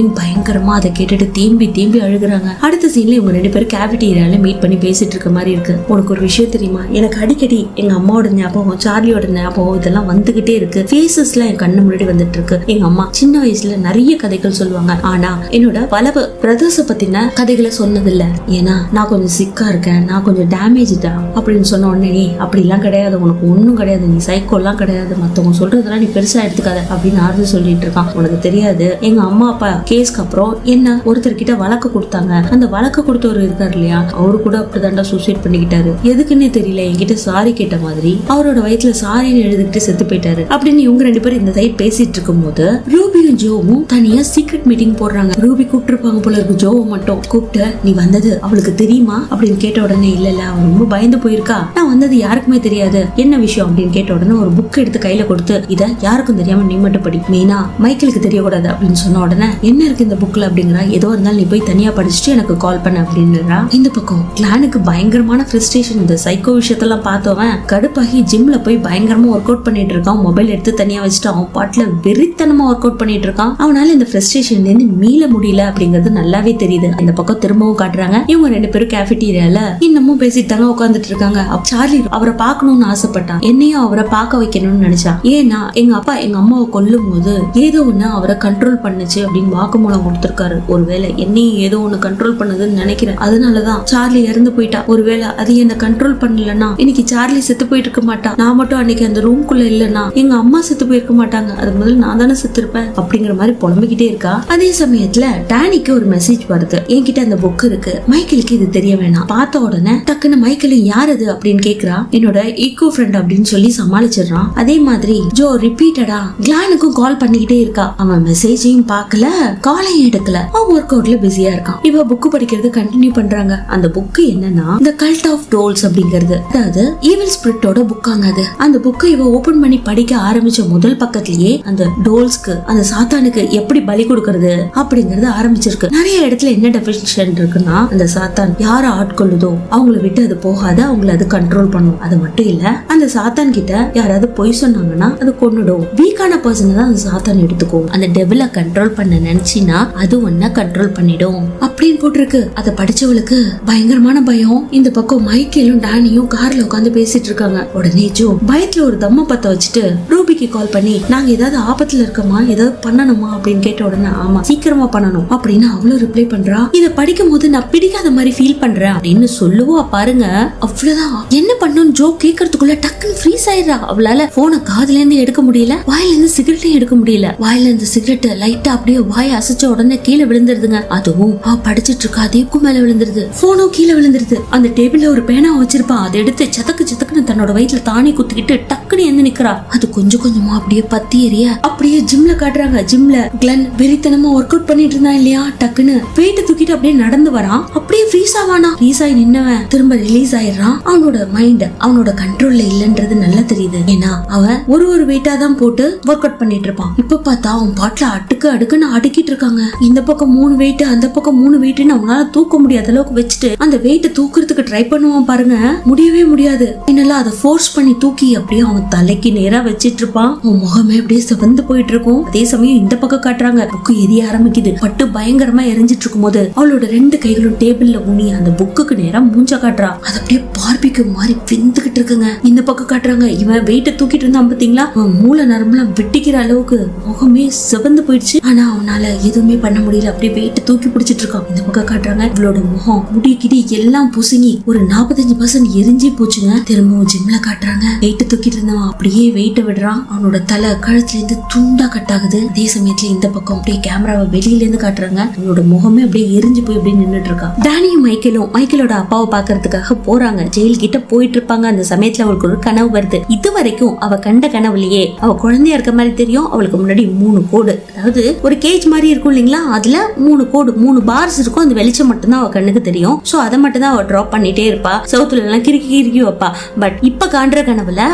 டேனியும் பயங்கரமா அதை கேட்டுட்டு தேம்பி தேம்பி அழுகுறாங்க அடுத்த சீன்ல இவங்க ரெண்டு பேரும் கேவிட்டேரியால மீட் பண்ணி பேசிட்டு இருக்க மாதிரி இருக்கு உனக்கு ஒரு விஷயம் தெரியுமா எனக்கு அடிக்கடி எங்க அம்மாவோட ஞாபகம் சார்லியோட ஞாபகம் இதெல்லாம் வந்துகிட்டே இருக்கு ஃபேஸஸ்லாம் என் கண்ணு முன்னாடி வந்துட்டு இருக்கு எங்க அம்மா சின்ன வயசுல நிறைய கதைகள் சொல்லுவாங்க ஆனா என்னோட பல பிரதர்ஸ பத்தின கதைகளை சொன்னதில்ல ஏன்னா நான் கொஞ்சம் சிக்கா இருக்கேன் நான் கொஞ்சம் டேமேஜ்டா அப்படின்னு சொன்ன உடனே "ஏய், அப்படிலாம் கிடையாது உனக்கு ஒண்ணும் கிடையாது நீ சைக்கோலாம் கிடையாது மத்தவங்க சொல்றதெல்லாம் நீ பெருசா எடுத்துக்காத அப்படின்னு ஆறுதல் சொல்லிட்டு இருக்கான் உனக்கு தெரியாது எங்க அம்மா அப்பா கேஸ்க்கு அப்புறம் என்ன ஒருத்தர் கிட்ட வழக்கு கொடுத்தாங்க அந்த வழக்கு கொடுத்தவர் இருக்காரு இல்லையா அவரு கூட அப்படிதான்டா சூசைட் பண்ணிக்கிட்டாரு எதுக்குன்னே தெரியல என்கிட்ட சாரி கேட்ட மாதிரி அவரோட வயித்துல சாரின்னு எழுதிக்கிட்டு செத்து போயிட்டாரு அப்படின்னு இவங்க ரெண்டு பேரும் இந்த சைட் பேசிட்டு இருக்கும்போது ரூபியும் ஜோவும் தனியா சீக்ரெட் மீட்டிங் போடுறாங்க ரூபி கூப்பிட்டுருப்பாங்க போல இருக்கு ஜோவை மட்டும் கூப்பிட்டு நீ வந்தது அவளுக்கு தெரியுமா அப்படின்னு கேட்ட உடனே இல்ல இல்ல அவ ரொம்ப பயந்து போயிருக்கா நான் வந்தது யாருக்குமே தெரியாது என்ன விஷயம் அப்படின்னு கேட்ட உடனே ஒரு புக் எடுத்து கையில கொடுத்து இத யாருக்கும் தெரியாம நீ மட்டும் படி மெயினா மைக்கேலுக்கு தெரியக்கூடாது அப்படின்னு சொன்ன உடனே என்ன இருக்கு இந்த புக்ல அப்படிங்கிறா ஏதோ இருந்தாலும் நீ போய் தனியா படிச்சுட்டு எனக்கு கால் பண்ண அப்படின்றா இந்த பக்கம் கிளானுக்கு பயங்கரமான ஃப்ரஸ்ட்ரேஷன் இந்த சைக்கோ விஷயத்தெல்லாம் பார்த்தவன் கடுப்பாகி ஜிம்ல போய் பயங்கரமா ஒர்க் அவுட் பண்ணிட்டு இருக்கான் மொபைல் எடுத்து தனியா வச்சுட்டு அவன் பாட்டுல வெறித்தனமா ஒர்க் அவுட் பண்ணிட்டு இருக்கான் அவனால இந்த ஃப்ரஸ்ட்ரேஷன்ல இருந்து மீள முடியல அப்படிங்கிறது நல்லாவே தெரியுது இந்த பக்கம் திரும்பவும் காட்டுறாங்க இவங்க ரெண்டு பேரும் கேஃபிட்டீரியால இன்னமும் பேசிட்டு தாங்க உட்காந்துட்டு இருக்காங்க அப்ப சார்லி அவரை பார்க்கணும்னு ஆசைப்பட்டான் என்னையும் அவரை பார்க்க வைக்கணும்னு நினைச்சான் ஏன்னா எங்க அப்பா எங்க அம்மாவை கொல்லும் போது ஏதோ ஒண்ணு அவரை கண்ட்ரோல் பண்ணுச்சு அப்படின்னு வாக்குமூலம் கொடுத்திருக்காரு ஒருவேளை என்னையும் ஏதோ ஒண்ணு கண்ட்ரோல் பண்ணுதுன்னு நினைக்கிறேன் அதனாலதான் சார்லி இறந்து போயிட்டா ஒருவேளை அது என்ன கண்ட்ரோல் பண்ணலன்னா இன்னைக்கு சார்லி செத்து போயிட்டு இருக்க மாட்டா நான் மட்டும் அன்னைக்கு அந்த ரூம்குள்ள இல்லைன்னா எங்க அம்மா செத்து போயிருக்க மாட்டாங்க அது முதல்ல நான் தானே செத்து இருப்பேன் அப்படிங்கிற மாதிரி புலம்பிக்கிட்டே இருக்கா அதே சமயத்துல டேனிக்கு ஒரு மெசேஜ் வருது என்கிட்ட அந்த புக் இருக்கு மைக்கேலுக்கு இது தெரிய வேணாம் பார்த்த உடனே டக்குன்னு மைக்கேல் யார் அது அப்படின்னு கேக்குறா என்னோட ஈகோ ஃப்ரெண்ட் அப்படின்னு சொல்லி சமாளிச்சிடுறான் அதே மாதிரி ஜோ ரிப்பீட்டடா கிளானுக்கும் கால் பண்ணிக்கிட்டே இருக்கா அவன் மெசேஜையும் பார்க்கல காலையும் எடுக்கல அவன் ஒர்க் அவுட்ல பிஸியா இருக்கான் இவ புக் படிக்கிறது கண்டினியூ பண்றாங்க அந்த புக் என்னன்னா இந்த கல்ட் ஆஃப் டோல்ஸ் அப்படிங்கிறது அதாவது ஈவில் ஸ்பிரிட்டோட புக்காங்க அது அந்த புக்கை இவ ஓபன் பண்ணி படிக்க ஆரம்பிச்ச முதல் பக்கத்திலேயே அந்த டோல்ஸ்க்கு அந்த சாத்தானுக்கு எப்படி பலி கொடுக்கறது அப்படிங்கறது ஆரம்பிச்சிருக்கு நிறைய இடத்துல என்ன டெபினிஷன் இருக்குன்னா அந்த சாத்தான் யார ஆட்கொள்ளுதோ அவங்கள விட்டு அது போகாத அவங்கள அது கண்ட்ரோல் பண்ணும் அது மட்டும் இல்ல அந்த சாத்தான் கிட்ட யாராவது பொய் சொன்னாங்கன்னா அது கொன்னுடும் வீக்கான பர்சனை தான் அந்த சாத்தான் எடுத்துக்கும் அந்த டெவில கண்ட்ரோல் பண்ண நினைச்சினா அது ஒன்ன கண்ட்ரோல் பண்ணிடும் அப்படின்னு போட்டிருக்கு அதை படிச்சவளுக்கு பயங்கரமான பயம் இந்த பக்கம் மைக்கேலும் டானியும் கார்ல உட்காந்து பேசிட்டு இருக்காங்க உடனே ஜோ பயத்துல ஒரு தம்ம பத்த வச்சுட்டு ரூபிக்கு கால் பண்ணி நாங்க ஏதாவது ஆபத்துல இருக்கோமா ஏதாவது பண்ணணுமா அப்படின்னு கேட்ட உடனே ஆமா சீக்கிரமா பண்ணணும் அப்படின்னு அவளும் ரிப்ளை பண்றா இத படிக்கும் போது நான் பிடிக்காத மாதிரி ஃபீல் பண்றேன் அப்படின்னு சொல்லுவா பாருங்க அவ்வளவுதான் என்ன பண்ணும் ஜோ கேக்குறதுக்குள்ள டக்குன்னு ஃப்ரீஸ் ஆயிடுறா அவளால போனை காதுல இருந்து எடுக்க முடியல வாயில இருந்து சிகரெட்டையும் எடுக்க முடியல வாயில இருந்து சிகரெட் லைட்டா அப்படியே வாய் அசைச்ச உடனே கீழே விழுந்துருதுங்க அதுவும் அவ படிச்சிட்டு இருக்கா அதேக்கும் மேல விழுந்துருது போனும் கீழே விழுந்துருது அந்த டேபிள்ல ஒரு பேனா வச்சிருப்பா அதை எடுத்து சதக்கு சதக்குன்னு தன்னோட வயிற்றுல தானே குத்திக்கிட்டு டக்குன்னு எந்து நிக்கிறா அது கொஞ்சம் கொஞ்சமா அப்படியே பத்தி எரிய அப்படியே ஜிம்ல காட்டுறாங்க ஜிம்ல கிளன் வெறித்தனமா ஒர்க் அவுட் பண்ணிட்டு இருந்தான் இல்லையா டக்குன்னு வெயிட்ட தூக்கிட்டு அப்படியே நடந்து வரான் அப்படியே ஃப்ரீஸ் ஆவானா ஃப்ரீஸ் ஆகி நின்னவன் திரும்ப ரிலீஸ் ஆயிடுறான் அவனோட மைண்ட் அவனோட கண்ட்ரோல்ல இல்லன்றது நல்லா தெரியுது ஏன்னா அவன் ஒரு ஒரு வெயிட்டா தான் போட்டு ஒர்க் அவுட் பண்ணிட்டு இருப்பான் இப்ப பார்த்தா அவன் பாட்டுல அடுக்கு அடுக்குன்னு அடுக்கிட்டு இருக்காங்க இந்த பக்கம் மூணு வெயிட் அந்த பக்கம் மூணு வெயிட்னு அவனால தூக்க முடியாத அளவுக்கு வச்சுட்டு அந்த வெயிட்டை தூக்குறதுக்கு ட்ரை பண்ணுவான் பாருங்க முடியவே முடியாது என்னெல்லாம் அதை ஃபோர்ஸ் பண்ணி தூக்கி அப்படியே அவன் தலைக்கு நேரா வச்சிட்டு இருப்பான் அவன் முகமே அப்படியே சிவந்து போயிட்டு இருக்கும் அதே சமயம் இந்த பக்கம் காட்டுறாங்க புக்கு எரிய ஆரம்பிக்குது பட்டு பயங்கரமா எரிஞ்சிட்டு இருக்கும் போது அவளோட ரெண்டு கைகளும் டேபிள்ல ஊனி அந்த புக்குக்கு நேரா மூஞ்ச காட்டுறா அது அப்படியே பார்பிக்கு மாதிரி வெந்துகிட்டு இருக்குங்க இந்த பக்கம் காட்டுறாங்க இவன் வெயிட்ட தூக்கிட்டு இருந்தான் பாத்தீங்களா அவன் மூளை நரம்புலாம் வெட்டிக்கிற அளவுக்கு முகமே சிவந்து போயிடுச்சு ஆனா அவனால எதுவுமே பண்ண முடியல அப்படியே வெயிட்ட தூக்கி பிடிச்சிட்டு இருக்கான் இந்த பக்கம் காட்டுறாங்க இவளோட முகம் முடி கிடி எல்லாம் புசுங்கி ஒரு நாற்பத்தஞ்சு பர்சன்ட் எரிஞ்சு போச்சுங்க திரும்பவும் ஜிம்ல காட்டுறாங்க வெயிட்ட தூக்கிட்டு இருந்தவன் அப்படியே வெயிட்ட விடுறான் அவனோட தலை கழுத்துல இருந்து துண்டா கட் ஆகுது அதே சமயத்துல இந்த பக்கம் அப்படியே கேமராவை வெளியில இருந்து காட்டுறாங்க அவனோட முகமே அப்படியே எரிஞ்சு போய் அப்படியே நின்னுட்டு இருக்கான் டேனியும் மைக்கேலும் மைக்கேலோட அப்பாவை பாக்குறதுக்காக போறாங்க ஜெயில் கிட்ட போயிட்டு இருப்பாங்க அந்த சமயத்துல அவளுக்கு ஒரு கனவு வருது இது வரைக்கும் அவ கண்ட கனவுலயே அவ குழந்தையா இருக்க மாதிரி தெரியும் அவளுக்கு முன்னாடி மூணு கோடு அதாவது ஒரு கேஜ் மாதிரி இருக்கும் இல்லைங்களா அதுல மூணு கோடு மூணு பார்ஸ் இருக்கும் அந்த வெளிச்சம் மட்டும்தான் அவ கண்ணுக்கு தெரியும் சோ அதை மட்டும் தான் அவ டிராப் பண்ணிட்டே இருப்பா சவுத்துல எல்லாம் கிறுக்கி கிறுக்கி வைப்பா பட் இப்ப காண்ற கனவுல அந்த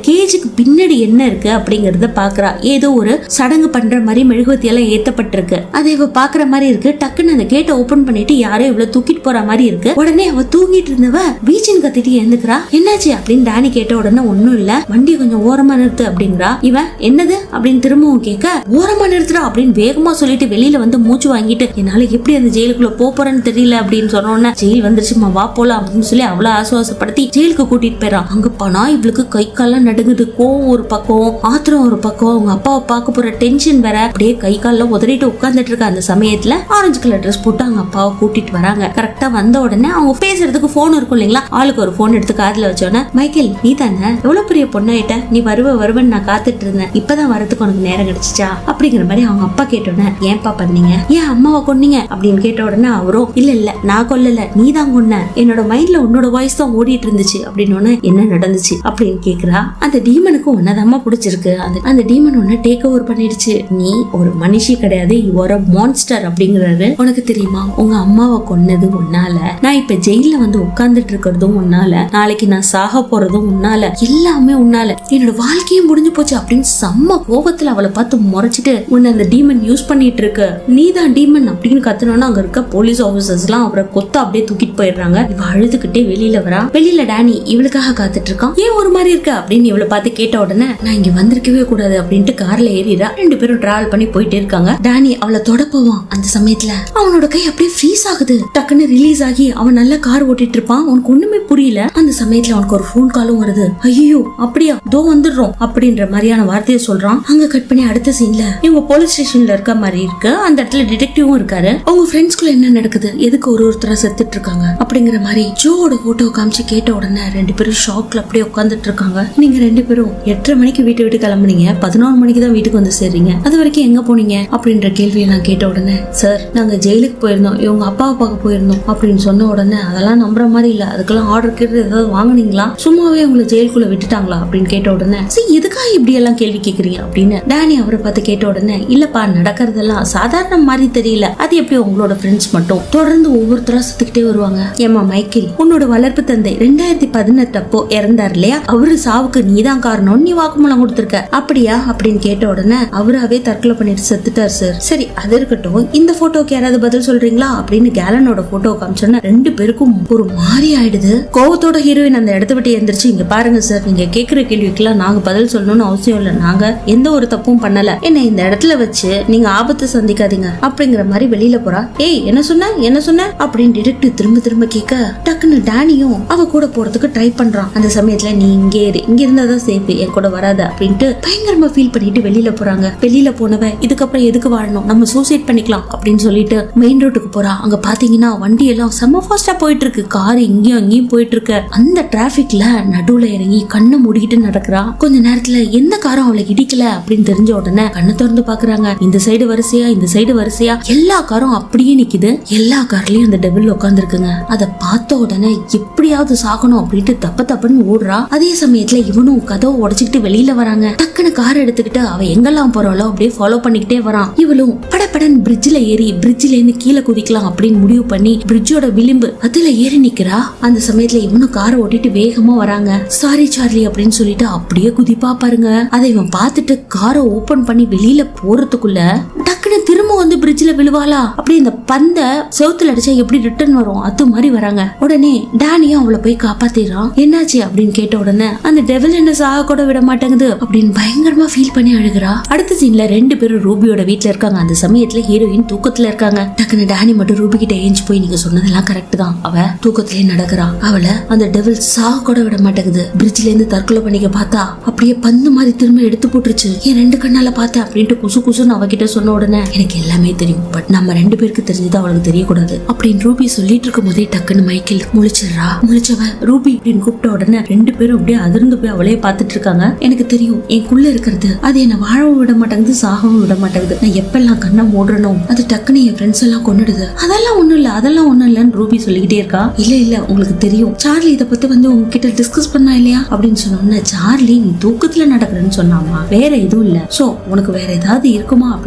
கேஜுக்கு பின்னாடி என்ன இருக்கு அப்படிங்கறத பாக்குறா ஏதோ ஒரு சடங்கு பண்ற மாதிரி மெழுகுவத்தி எல்லாம் ஏத்தப்பட்டிருக்கு அதை இவ பாக்குற மாதிரி இருக்கு டக்குன்னு அந்த கேட்டை ஓபன் பண்ணிட்டு யாரோ இவ்வளவு தூக்கிட்டு போற மாதிரி இருக்கு உடனே அவ தூங்கிட்டு இருந்தவ பீச்சின் கத்திட்டு எழுந்துக்கிறா என்னாச்சு அப்படின்னு டானி கேட்ட உடனே ஒண்ணும் இல்ல வண்டி கொஞ்சம் ஓரமா நிறுத்து அப்படிங்கிறா இவன் என்னது அப்படின்னு திரும்பவும் கேட்க ஓரமா நிறுத்துறா அப்படின்னு வேகமா சொல்லிட்டு வெளியில வந்து மூச்சு வாங்கிட்டு என்னால எப்படி அந்த ஜெயிலுக்குள்ள போப் போறேன்னு தெரியல அப்படின்னு சொன்ன உடனே ஜெயில் வந்துருச்சுமா வா போலாம் அப்படின்னு சொல்லி அவ்வளவு ஆசுவாசப்படுத்தி ஜெயிலுக்கு கூட்டிட்டு போயிடறான் அங்க போனா இவளுக்கு கை கால்லாம் நடுங்குது கோவம் ஒரு பக்கம் ஆத்திரம் ஒரு பக்கம் அவங்க அப்பாவை பார்க்க போற டென்ஷன் வேற அப்படியே கை கால்லாம் உதறிட்டு உட்கார்ந்துட்டு இருக்க அந்த சமயத்துல ஆரஞ்சு கலர் ட்ரெஸ் போட்டு அவங்க அப்பாவை கூட்டிட்டு வராங்க கரெக்டா வந்த உடனே அவங்க பேசுறதுக்கு போன் இருக்கும் இல்லைங்களா ஆளுக்கு ஒரு போன் எடுத்து காதுல வச்சோன்னே மைக்கேல் நீ தானே எவ்வளவு பெரிய பொண்ணாயிட்ட நீ வருவ வருவன்னு நான் காத்துட்டு இருந்தேன் இப்பதான் வரதுக்கு உனக்கு நேரம் கிடைச்சிச்சா அப்படிங்கிற மாதிரி அவங்க அப்பா கேட்டோன்னே ஏன்பா பண்ணீங்க ஏன் அம்மாவை கொன்னீங்க அப்படின்னு கேட்ட உடனே அவரும் இல்ல இல்ல நான் கொல்லல நீ தான் கொன்ன என்னோட மைண்ட்ல உன்னோட வாய்ஸ் தான் ஓடிட்டு இருந்துச்சு அப்படின்னு என்ன நடந்துச்சு அப்படின்னு கேக்குறா அந்த டீமனுக்கு உன்னதாம்மா பிடிச்சிருக்கு அந்த அந்த டீமன் உன்ன டேக் ஓவர் பண்ணிடுச்சு நீ ஒரு மனுஷி கிடையாது ஒரு மான்ஸ்டர் அப்படிங்கிறாரு உனக்கு தெரியுமா உங்க அம்மாவை கொன்னது உன்னால நான் இப்ப ஜெயில வந்து உட்கார்ந்துட்டு இருக்கிறதும் உன்னால நாளைக்கு நான் சாக போறதும் உன்னால எல்லாமே உன்னால என்னோட வாழ்க்கையே முடிஞ்சு போச்சு அப்படின்னு செம்ம கோபத்துல அவளை பார்த்து முறைச்சிட்டு உன்னை அந்த டீமன் யூஸ் பண்ணிட்டு இருக்க நீ தான் டீமன் அப்படின்னு கத்துனோன்னா அங்க இருக்க போலீஸ் ஆபீசர்ஸ் எல்லாம் அவரை கொத்த அப்படியே தூக்கிட்டு போயிடுறாங்க இவ அழுதுகிட்டே வெளியில வரா வெளியில டேனி இவளுக்காக காத்துட்டு இருக்கான் ஏன் ஒரு மாதிரி இருக்க அப்படின்னு இவளை பார்த்து கேட்ட உடனே நான் இங்க வந்திருக்கவே கூடாது அப்படின்ட்டு கார்ல ஏறிடா ரெண்டு பேரும் டிராவல் பண்ணி போயிட்டே இருக்காங்க டேனி அவளை தொட போவான் அந்த சமயத்துல அவனோட கை அப்படியே ஃப்ரீஸ் ஆகுது டக்குன்னு ரிலீஸ் ஆகி அவன் நல்ல கார் ஓட்டிட்டு இருப்பான் அவனுக்கு ஒண்ணுமே புரியல அந்த சமயத்துல அவனுக்கு ஒரு ஃபோன் காலும் வருது ஐயோ அப்படியா தோ வந்துடுறோம் அப்படின்ற மாதிரியான வார்த்தையை சொல்றான் அங்க கட் பண்ணி அடுத்த சீன்ல இவங்க போலீஸ் ஸ்டேஷன்ல இருக்க மாதிரி இருக்கு அந்த இடத்துல டிடெக்டிவும் இருக்காரு அவங்க ஃப்ரெண்ட்ஸ்குள்ள என்ன நடக்குது எதுக்கு ஒரு ஒருத்தரா செத்துட்டு இருக்காங்க அப்படிங்கிற மாதிரி ஜோவோட போட்டோ காமிச்சு கேட்ட உடனே ரெண்டு பேரும் ஷாக்ல அப்படியே உட்காந்துட்டு இருக்காங்க நீங்க ரெண்டு பேரும் எட்டரை மணிக்கு வீட்டை விட்டு கிளம்புனீங்க பதினோரு மணிக்கு தான் வீட்டுக்கு வந்து சேர்றீங்க அது வரைக்கும் எங்க போனீங்க அப்படின்ற கேள்வியை நான் கேட்ட உடனே சார் நாங்க ஜெயிலுக்கு போயிருந்தோம் இவங்க அப்பாவை பார்க்க போயிருந்தோம் அப்படின்னு சொன்ன உடனே அதெல்லாம் நம்புற மாதிரி இல்ல அதுக்கெல்லாம் ஆர்டர் கேட்டு ஏதாவது வாங்குனீங்களா சும்மாவே உங்களை ஜெயிலுக்குள்ள விட்டுட்டாங்களா அப்படின்னு கேட்ட உடனே சரி எதுக்காக இப்படி எல்லாம் கேள்வி கேக்குறீங்க அப்படின்னு டேனி அவரை பார்த்து கேட்ட உடனே இல்லப்பா நடக்கிறதெல்லாம் சாதாரண மாதிரி தெரியல அது எப்படி உங்களோட ஃப்ரெண்ட்ஸ் மட்டும் தொடர்ந்து ஒவ்வொருத்தரா சுத்திக்கிட்டே வருவாங்க ஏமா மைக்கேல் உன்னோட வளர்ப்பு தந்தை ரெண்டாயிரத்தி பதினெட்டு அப்போ இறந்தார் இல்லையா அவரு சாவுக்கு நீதான் காரணம் நீ வாக்குமூலம் கொடுத்திருக்க அப்படியா அப்படின்னு கேட்ட உடனே அவராவே தற்கொலை பண்ணிட்டு செத்துட்டார் சார் சரி அது இருக்கட்டும் இந்த போட்டோக்கு யாராவது பதில் சொல்றீங்களா அப்படின்னு கேலனோட போட்டோ காமிச்சோன்னா ரெண்டு பேருக்கும் ஒரு மாதிரி ஆயிடுது கோவத்தோட ஹீரோயின் அந்த இடத்த விட்டு எந்திரிச்சு இங்க பாருங்க சார் நீங்க கேக்குற கேள்விக்கெல்லாம் நாங்க பதில் சொல்லணும்னு அவசியம் இல்ல நாங்க எந்த ஒரு தப்பும் பண்ணல என்ன இந்த இடத்துல வச்சு நீங்க ஆபத்து சந்திக்காதீங்க அப்படிங்கிற மாதிரி வெளியில போறா ஏய் என்ன சொன்ன என்ன சொன்ன அப்படின்னு டிடெக்டிவ் திரும்ப திரும்ப கேட்க டக்குன்னு டேனியும் அவ கூட போறதுக்கு ட்ரை பண்றான் அந்த சமயத்துல நீ இங்கே இரு இங்க இருந்தாதான் சேஃப் என் கூட வராத அப்படின்ட்டு பயங்கரமா ஃபீல் பண்ணிட்டு வெளியில போறாங்க வெளியில போனவ இதுக்கப்புறம் எதுக்கு வாழணும் நம்ம சூசைட் பண்ணிக்கலாம் அப்படின்னு சொல்லிட்டு மெயின் ரோட்டுக்கு போறா அங்க பாத்தீங்கன்னா வண்டி எல்லாம் செம்ம ஃபாஸ்டா போயிட்டு இருக்கு கார் இங்கேயும் அங்கேயும் போயிட்டு இருக்கு அந்த டிராபிக்ல நடுவுல இறங்கி கண்ணை மூடிக்கிட்டு நடக்கிறா கொஞ்ச நேரத்துல எந்த காரும் அவளை இடிக்கல அப்படின்னு தெரிஞ்ச உடனே கண்ணை திறந்து பாக்குறாங்க இந்த சைடு வரிசையா இந்த சைடு வரிசையா எல்லா காரும் அப்படியே நிக்குது எல்லா கார்லயும் அந்த டெபிள் உட்கார்ந்து இருக்குங்க அதை பார்த்த உடனே எப்படியாவது சாகணும் அப்படின்ட்டு தப்ப தப்புன்னு ஓடுறா அதே சமயத்துல இவனும் கதவை உடைச்சுக்கிட்டு வெளியில வராங்க டக்குன்னு கார் எடுத்துக்கிட்டு அவ எங்கெல்லாம் போறாளோ அப்படியே ஃபாலோ பண்ணிக்கிட்டே வரான் இவளும் படபடன் பிரிட்ஜ்ல ஏறி பிரிட்ஜ்ல இருந்து கீழே குதிக்கலாம் அப்படின்னு முடிவு பண்ணி பிரிட்ஜோட விளிம்பு அதுல ஏறி நிக்கிறா அந்த சமயத்துல இவனும் காரை ஓட்டிட்டு வேகமா வராங்க சாரி சார்லி அப்படின்னு சொல்லிட்டு அப்படியே குதிப்பா பாருங்க அதை இவன் பார்த்துட்டு காரை ஓபன் பண்ணி வெளியில போறதுக்குள்ள டக்குன்னு திரும்ப வந்து பிரிட்ஜ்ல விழுவாளா அப்படி இந்த பந்த செவுத்துல அடிச்சா எப்படி ரிட்டர்ன் வரும் அது மாதிரி வராங்க உடனே டேனியும் அவளை போய் காப்பாத்திடுறான் என்னாச்சு அப்படின்னு கேட்ட உடனே அந்த டெவல் என்ன சாக கூட விட மாட்டேங்குது அப்படின்னு பயங்கரமா ஃபீல் பண்ணி அழுகுறா அடுத்த சீன்ல ரெண்டு பேரும் ரூபியோட வீட்ல இருக்காங்க அந்த சமயத்துல ஹீரோயின் தூக்கத்துல இருக்காங்க டக்குன்னு டேனி மட்டும் ரூபி கிட்ட ஏஞ்சி போய் நீங்க சொன்னதெல்லாம் கரெக்ட் தான் அவ தூக்கத்திலே நடக்கிறா அவளை அந்த டெவல் சாக கூட விட மாட்டேங்குது பிரிட்ஜ்ல இருந்து தற்கொலை பண்ணிக்க பார்த்தா அப்படியே பந்து மாதிரி திரும்ப எடுத்து போட்டுருச்சு என் ரெண்டு கண்ணால பார்த்தேன் அப்படின்ட்டு குசு குசுன்னு அவகிட்ட சொன்ன உடனே எனக்கு எல்லாமே தெரியும் பட் நம்ம ரெண்டு பேருக்கு தெரிஞ்சது அவளுக்கு தெரியக்கூடாது அப்படின்னு ரூபி சொல்லிட்டு இருக்கும் போதே டக்குன்னு மைக்கேல் முழிச்சிடுறா முழிச்சவ ரூபி அப்படின்னு கூப்பிட்ட உடனே ரெண்டு பேரும் அப்படியே அதிர்ந்து போய் அவளையே பார்த்துட்டு இருக்காங்க எனக்கு தெரியும் எனக்குள்ள இருக்கிறது அது என்ன வாழவும் விட மாட்டேங்குது சாகவும் விட மாட்டேங்குது நான் எப்பெல்லாம் கண்ணை மூடுறனோ அது டக்குன்னு என் ஃப்ரெண்ட்ஸ் எல்லாம் கொண்டுடுது அதெல்லாம் ஒண்ணும் இல்ல அதெல்லாம் ஒண்ணும் இல்லன்னு ரூபி சொல்லிக்கிட்டே இருக்கா இல்ல இல்ல உங்களுக்கு தெரியும் சார்லி இத பத்தி வந்து உங்ககிட்ட டிஸ்கஸ் பண்ணா இல்லையா அப்படின்னு சொன்னோம்னா சார்லி நீ தூக்கத்துல நடக்கிறேன்னு சொன்னாமா வேற எதுவும் இல்ல சோ உனக்கு வேற ஏதாவது இருக்குமா அப்படின்றதுக்காக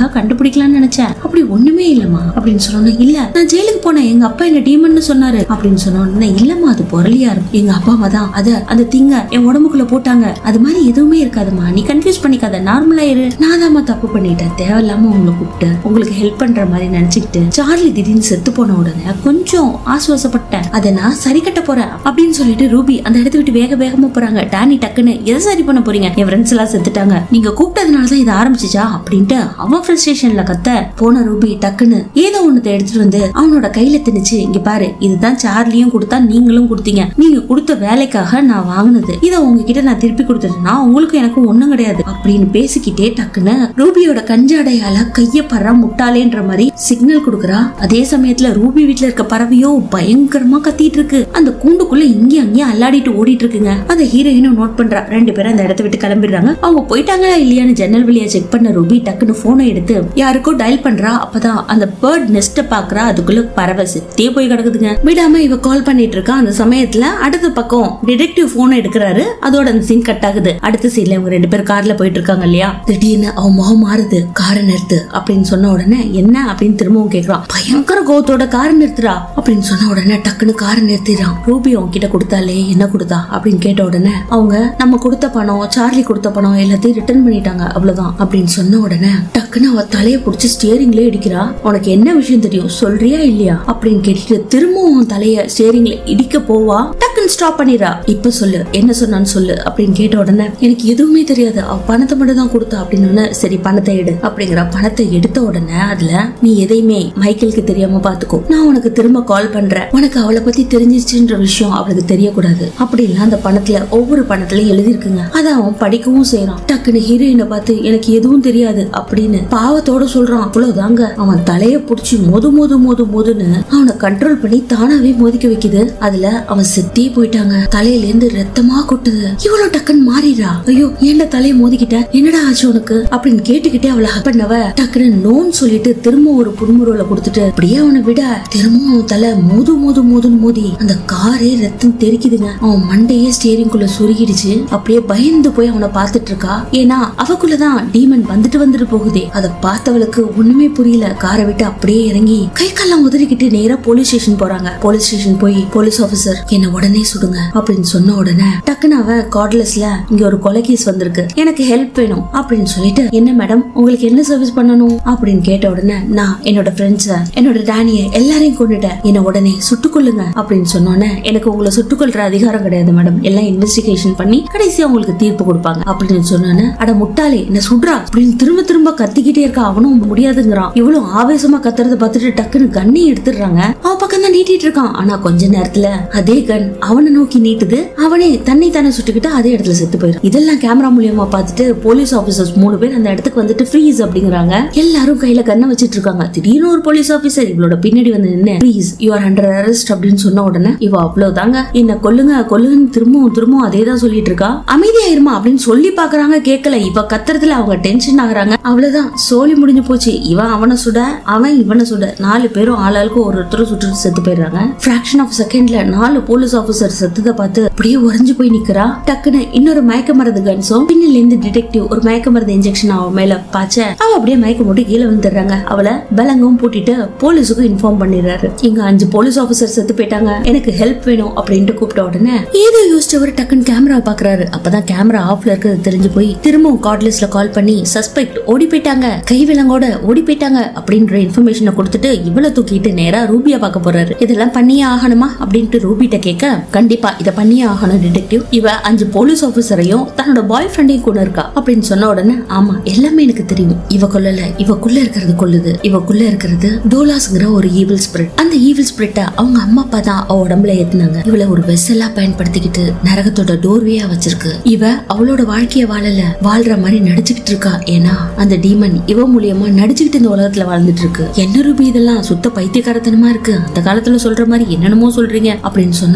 கண்டுபிடிக்கலாம்னு நினைச்சேன் அப்படி ஒண்ணுமே இல்லம்மா அப்படின்னு சொன்னோன்னே இல்ல நான் ஜெயிலுக்கு போனேன் எங்க அப்பா என்ன டீமன்னு சொன்னாரு அப்படின்னு சொன்னோன்னே இல்லம்மா அது பொருளியா இருக்கும் எங்க அப்பாவை தான் அத அந்த திங்க என் உடம்புக்குள்ள போட்டாங்க அது மாதிரி எதுவுமே இருக்காதுமா நீ கன்ஃபியூஸ் பண்ணிக்காத நார்மலா இரு நான் தாம்மா தப்பு பண்ணிட்டேன் தேவையில்லாம உங்களை கூப்பிட்டு உங்களுக்கு ஹெல்ப் பண்ற மாதிரி நினைச்சுக்கிட்டு சார்லி திடீர்னு செத்து போன உடனே கொஞ்சம் ஆசுவாசப்பட்டேன் அதை நான் சரி கட்ட போறேன் அப்படின்னு சொல்லிட்டு ரூபி அந்த இடத்த விட்டு வேக வேகமா போறாங்க டானி டக்குன்னு எதை சரி பண்ண போறீங்க என் ஃப்ரெண்ட்ஸ் எல்லாம் செத்துட்டாங்க நீங்க கூப்பிட்டதுனாலதான் இது ஆரம்பிச்சுச்சா அப்படின்ட்டு அவன் ஃப்ரஸ்ட்ரேஷன்ல கத்த போன ரூபி டக்குன்னு ஏதோ ஒண்ணத்தை எடுத்துட்டு வந்து அவனோட கையில திணிச்சு இங்க பாரு இதுதான் சார்லியும் கொடுத்தா நீங்களும் கொடுத்தீங்க நீங்க கொடுத்த வேலைக்காக நான் வாங்கினது இதை உங்ககிட்ட நான் திருப்பி கொடுத்துட்டேன்னா உங்களுக்கு எனக்கும் ஒண்ணும் கிடையாது அப்படின்னு பேசிக்கிட்டே டக்குன்னு ரூபியோட கஞ்சாடையால கைய பற முட்டாளேன்ற மாதிரி சிக்னல் கொடுக்கறா அதே சமயத்துல ரூபி வீட்ல இருக்க பறவையோ பயங்கரமா கத்திட்டு இருக்கு அந்த கூண்டுக்குள்ள இங்கேயும் அங்கேயும் அல்லாடிட்டு ஓடிட்டு இருக்குங்க அந்த ஹீரோயினும் நோட் பண்றா ரெண்டு பேரும் அந்த இடத்த விட்டு கிளம்பிடுறாங்க அவங்க போயிட்டாங்களா இல்லையான்னு ஜன்னல் வழியா செக் பண்ண ரூபி டக்குன்னு போனை எடுத்து யாருக்கோ டயல் பண்றா அப்பதான் அந்த பேர்ட் நெஸ்ட பாக்குறா அதுக்குள்ள பறவை செத்தே போய் கிடக்குதுங்க விடாம இவ கால் பண்ணிட்டு இருக்கா அந்த சமயத்துல அடுத்த பக்கம் டிடெக்டிவ் போன் எடுக்கிறாரு அதோட அந்த சீன் கட் ஆகுது அடுத்த சீன்ல இவங்க ரெண்டு பேரும் கார்ல போயிட்டு இருக்காங்க இல்லையா திடீர்னு அவன் முகம் மாறுது காரை நிறுத்து அப்படின்னு சொன்ன உடனே என்ன அப்படின்னு திரும்பவும் கேக்குறான் பயங்கர கோவத்தோட காரை நிறுத்துறா அப்படின்னு சொன்ன உடனே டக்குன்னு காரை நிறுத்திடுறான் ரூபி அவங்க கிட்ட கொடுத்தாலே என்ன கொடுத்தா அப்படின்னு கேட்ட உடனே அவங்க நம்ம கொடுத்த பணம் சார்லி கொடுத்த பணம் எல்லாத்தையும் ரிட்டர்ன் பண்ணிட்டாங்க அவ்வளவுதான் அப்படின்னு சொன்ன உடனே டக்குன்னு அவ தலைய புடிச்சு ஸ்டியரிங்ல இடிக்கிறா உனக்கு என்ன விஷயம் தெரியும் சொல்றியா இல்லையா அப்படின்னு கேட்டுட்டு திரும்பவும் அவன் தலைய ஸ்டியரிங்ல இடிக்க போவா டக்குன்னு ஸ்டாப் பண்ணிடுறா இப்ப சொல்லு என்ன சொன்னான்னு சொல்லு அப்படின்னு கேட்ட உடனே எனக்கு எதுவுமே தெரியாது அவ பணத்தை மட்டும் தான் கொடுத்தா அப்படின்னு உடனே, சரி பணத்தை எடு அப்படிங்கிற பணத்தை எடுத்த உடனே அதுல நீ எதையுமே மைக்கேலுக்கு தெரியாம பாத்துக்கோ நான் உனக்கு திரும்ப கால் பண்றேன் உனக்கு அவளை பத்தி தெரிஞ்சிருச்சுன்ற விஷயம் அவளுக்கு தெரியக்கூடாது அப்படி இல்ல அந்த பணத்துல ஒவ்வொரு பணத்துலயும் எழுதிருக்குங்க அத அவன் படிக்கவும் செய்யறான் டக்குன்னு ஹீரோயினை பார்த்து எனக்கு எதுவும் தெரியாது அப்படின்னு பாவத்தோட சொல்றான் அவ்வளவுதாங்க அவன் தலைய புடிச்சு மோது மோது மோது மோதுன்னு அவனை கண்ட்ரோல் பண்ணி தானாவே மோதிக்க வைக்குது அதுல அவன் செத்தே போயிட்டாங்க தலையில இருந்து ரத்தமா கொட்டுது இவ்வளவு டக்குன்னு மாறிடுறா ஐயோ ஏன்டா தலைய மோதிக்கிட்ட என்னடா ஆச்சு உனக்கு அப்படின்னு கேட்டுக்கிட்டே அவளை ஹக் பண்ணவ டக்குன்னு நோன்னு சொல்லிட்டு திரும்ப ஒரு புன்முறுவலை கொடுத்துட்டு அப்படியே அவனை விட திரும்பவும் அவன் தலை மோது மோது மோதுன்னு மோதி அந்த காரே ரத்தம் தெரிக்குதுங்க அவன் மண்டையே ஸ்டியரிங் குள்ள சுருகிடுச்சு அப்படியே பயந்து போய் அவனை பார்த்துட்டு இருக்கா ஏன்னா அவக்குள்ளதான் டீமன் வந்துட்டு வந்துட்டு போகுதே அதை பார்த்தவளுக்கு ஒண்ணுமே புரியல காரை விட்டு அப்படியே இறங்கி கை காலம் உதறிக்கிட்டு நேரா போலீஸ் ஸ்டேஷன் போறாங்க போலீஸ் ஸ்டேஷன் போய் போலீஸ் ஆபீசர் என்ன உடனே சுடுங்க அப்படின்னு சொன்ன உடனே டக்குன்னு அவன் கார்ட்லெஸ்ல இங்க ஒரு கொலை கேஸ் வந்திருக்கு எனக்கு ஹெல்ப் வேணும் அப்படின்னு சொல்லிட்டு என்ன மேடம் உங்களுக்கு என்ன சர்வீஸ் பண்ணணும் அப்படின்னு கேட்ட உடனே நான் என்னோட ஃப்ரெண்ட்ஸ என்னோட டேனிய எல்லாரையும் கொண்டுட்டேன் என்ன உடனே சுட்டுக்கொள்ளுங்க அப்படின்னு சொன்னோன்னே எனக்கு உங்களை சுட்டுக்கொள்ற அதிகாரம் கிடையாது மேடம் எல்லாம் இன்வெஸ்டிகேஷன் பண்ணி கடைசியா உங்களுக்கு தீர்ப்பு கொடுப்பாங்க அப்படின்னு சொன்னோன்னே அட முட்டாளே என்ன சுடுறா அப்படின்னு திரும்ப திரும்ப கத்திக்கிட்டே இருக்கா அவனும் முடியாதுங்கிறான் இவ்வளவு ஆவேசமா கத்துறத பார்த்துட்டு டக்குன்னு கண்ணை எடுத்துடுறாங்க அவன் பக்கம் தான் நீட்டிட்டு இருக்கான் ஆனா கொஞ்ச நேரத்துல அதே கன் அவனை நோக்கி நீட்டுது அவனே தன்னை தானே சுட்டுக்கிட்டு அதே இடத்துல செத்து போயிடும் இதெல்லாம் கேமரா மூலியமா பார்த்துட்டு போலீஸ் ஆபீசர்ஸ் மூணு பேர் அந்த இடத்துக்கு வந்துட்டு ஃப்ரீஸ் அப்படிங்கிறாங்க எல்லாரும் கையில கண்ணை வச்சிட்டு இருக்காங்க திடீர்னு ஒரு போலீஸ் ஆபீசர் இவளோட பின்னாடி வந்து நின்னு please you are under arrest அப்படின்னு சொன்ன உடனே இவ அவ்வளவுதாங்க என்ன கொல்லுங்க கொல்லுங்கன்னு திரும்பவும் திரும்பவும் அதே தான் சொல்லிட்டு இருக்கா அமைதியாயிருமா அப்படின்னு சொல்லி பாக்குறாங்க கேட்கல இவ கத்துறதுல அவங்க டென்ஷன் ஆகுறாங்க அவ்வளவுதான் சோலி முடிஞ்சு போச்சு இவன் அவனை சுட அவன் இவனை சுட நாலு பேரும் ஆளாளுக்கு ஒருத்தரும் சுட்டு செத்து போயிடுறாங்க ஃபிராக்ஷன் ஆஃப் செகண்ட்ல நாலு போலீஸ் ஆபீசர் செத்ததை பார்த்து அப்படியே உறைஞ்சு போய் நிக்கிறா டக்குன்னு இன்னொரு மயக்க மருந்து கன்ஸும் பின்னில இருந்து டிடெக்டிவ் ஒரு மயக்க மருந்து இன்ஜெக்ஷன் அவன் மேல பாய்ச்ச அவ அப்படியே மயக்க போட்டு கீழே வந்துடுறாங்க அவளை பலங்கும் பூட்டிட்டு போலீஸுக்கு இன்ஃபார்ம் பண்ணிடுறாரு இங்க அஞ்சு போலீஸ் ஆபீசர் செத்து போயிட்டாங்க எனக்கு ஹெல்ப் வேணும் அப்படின்ட்டு கூப்பிட்ட உடனே ஏதோ யோசிச்சவர் டக்குன்னு கேமரா பாக்குறாரு அப்பதான் கேமரா ஆஃப்ல இருக்கிறது தெரிஞ்சு போய் திரும்பவும் கார்ட்லெஸ்ல கால் பண்ணி சஸ்பெக்ட் ஓடி போயிட்டாங்க கை விலங்கோட ஓடி போயிட்டாங்க அப்படின்ற இன்ஃபர்மேஷனை கொடுத்துட்டு இவ்வளவு தூக்கிட்டு நேரா ரூபியா பார்க்க போறாரு இதெல்லாம் பண்ணியே ஆகணுமா அப்படின்ட்டு ரூபிட்ட கேட்க கண்டிப்பா இத பண்ணியே ஆகணும் டிடெக்டிவ் இவ அஞ்சு போலீஸ் ஆபீசரையும் தன்னோட பாய் ஃப்ரெண்டையும் கொண்டு இருக்கா அப்படின்னு சொன்ன உடனே ஆமா எல்லாமே எனக்கு தெரியும் இவ கொல்லல இவக்குள்ள இருக்கிறது கொல்லுது இவக்குள்ள இருக்கிறது டோலாஸ்ங்கிற ஒரு ஈவில் ஸ்பிரிட் அந்த ஈவில் ஸ்பிரிட்ட அவங்க அம்மா அப்பா தான் அவ உடம்புல ஏத்துனாங்க இவள ஒரு வெசலா பயன்படுத்திக்கிட்டு நரகத்தோட டோர்வேயா வச்சிருக்கு இவ அவளோட வாழ்க்கைய வாழல வாழ்ற மாதிரி நடிச்சுக்கிட்டு இருக்கா ஏன்னா அந்த டீமன் இவ மூலியமா நடிச்சுக்கிட்டு இந்த உலகத்துல வாழ்ந்துட்டு இருக்கு என்ன ரூபி இதெல்லாம் சுத்த பைத்தியக்காரத்தனமா இருக்கு அந்த காலத்துல சொல்ற மாதிரி என்னென்னமோ சொல்றீங்க அப்படின்னு சொன்ன உடனே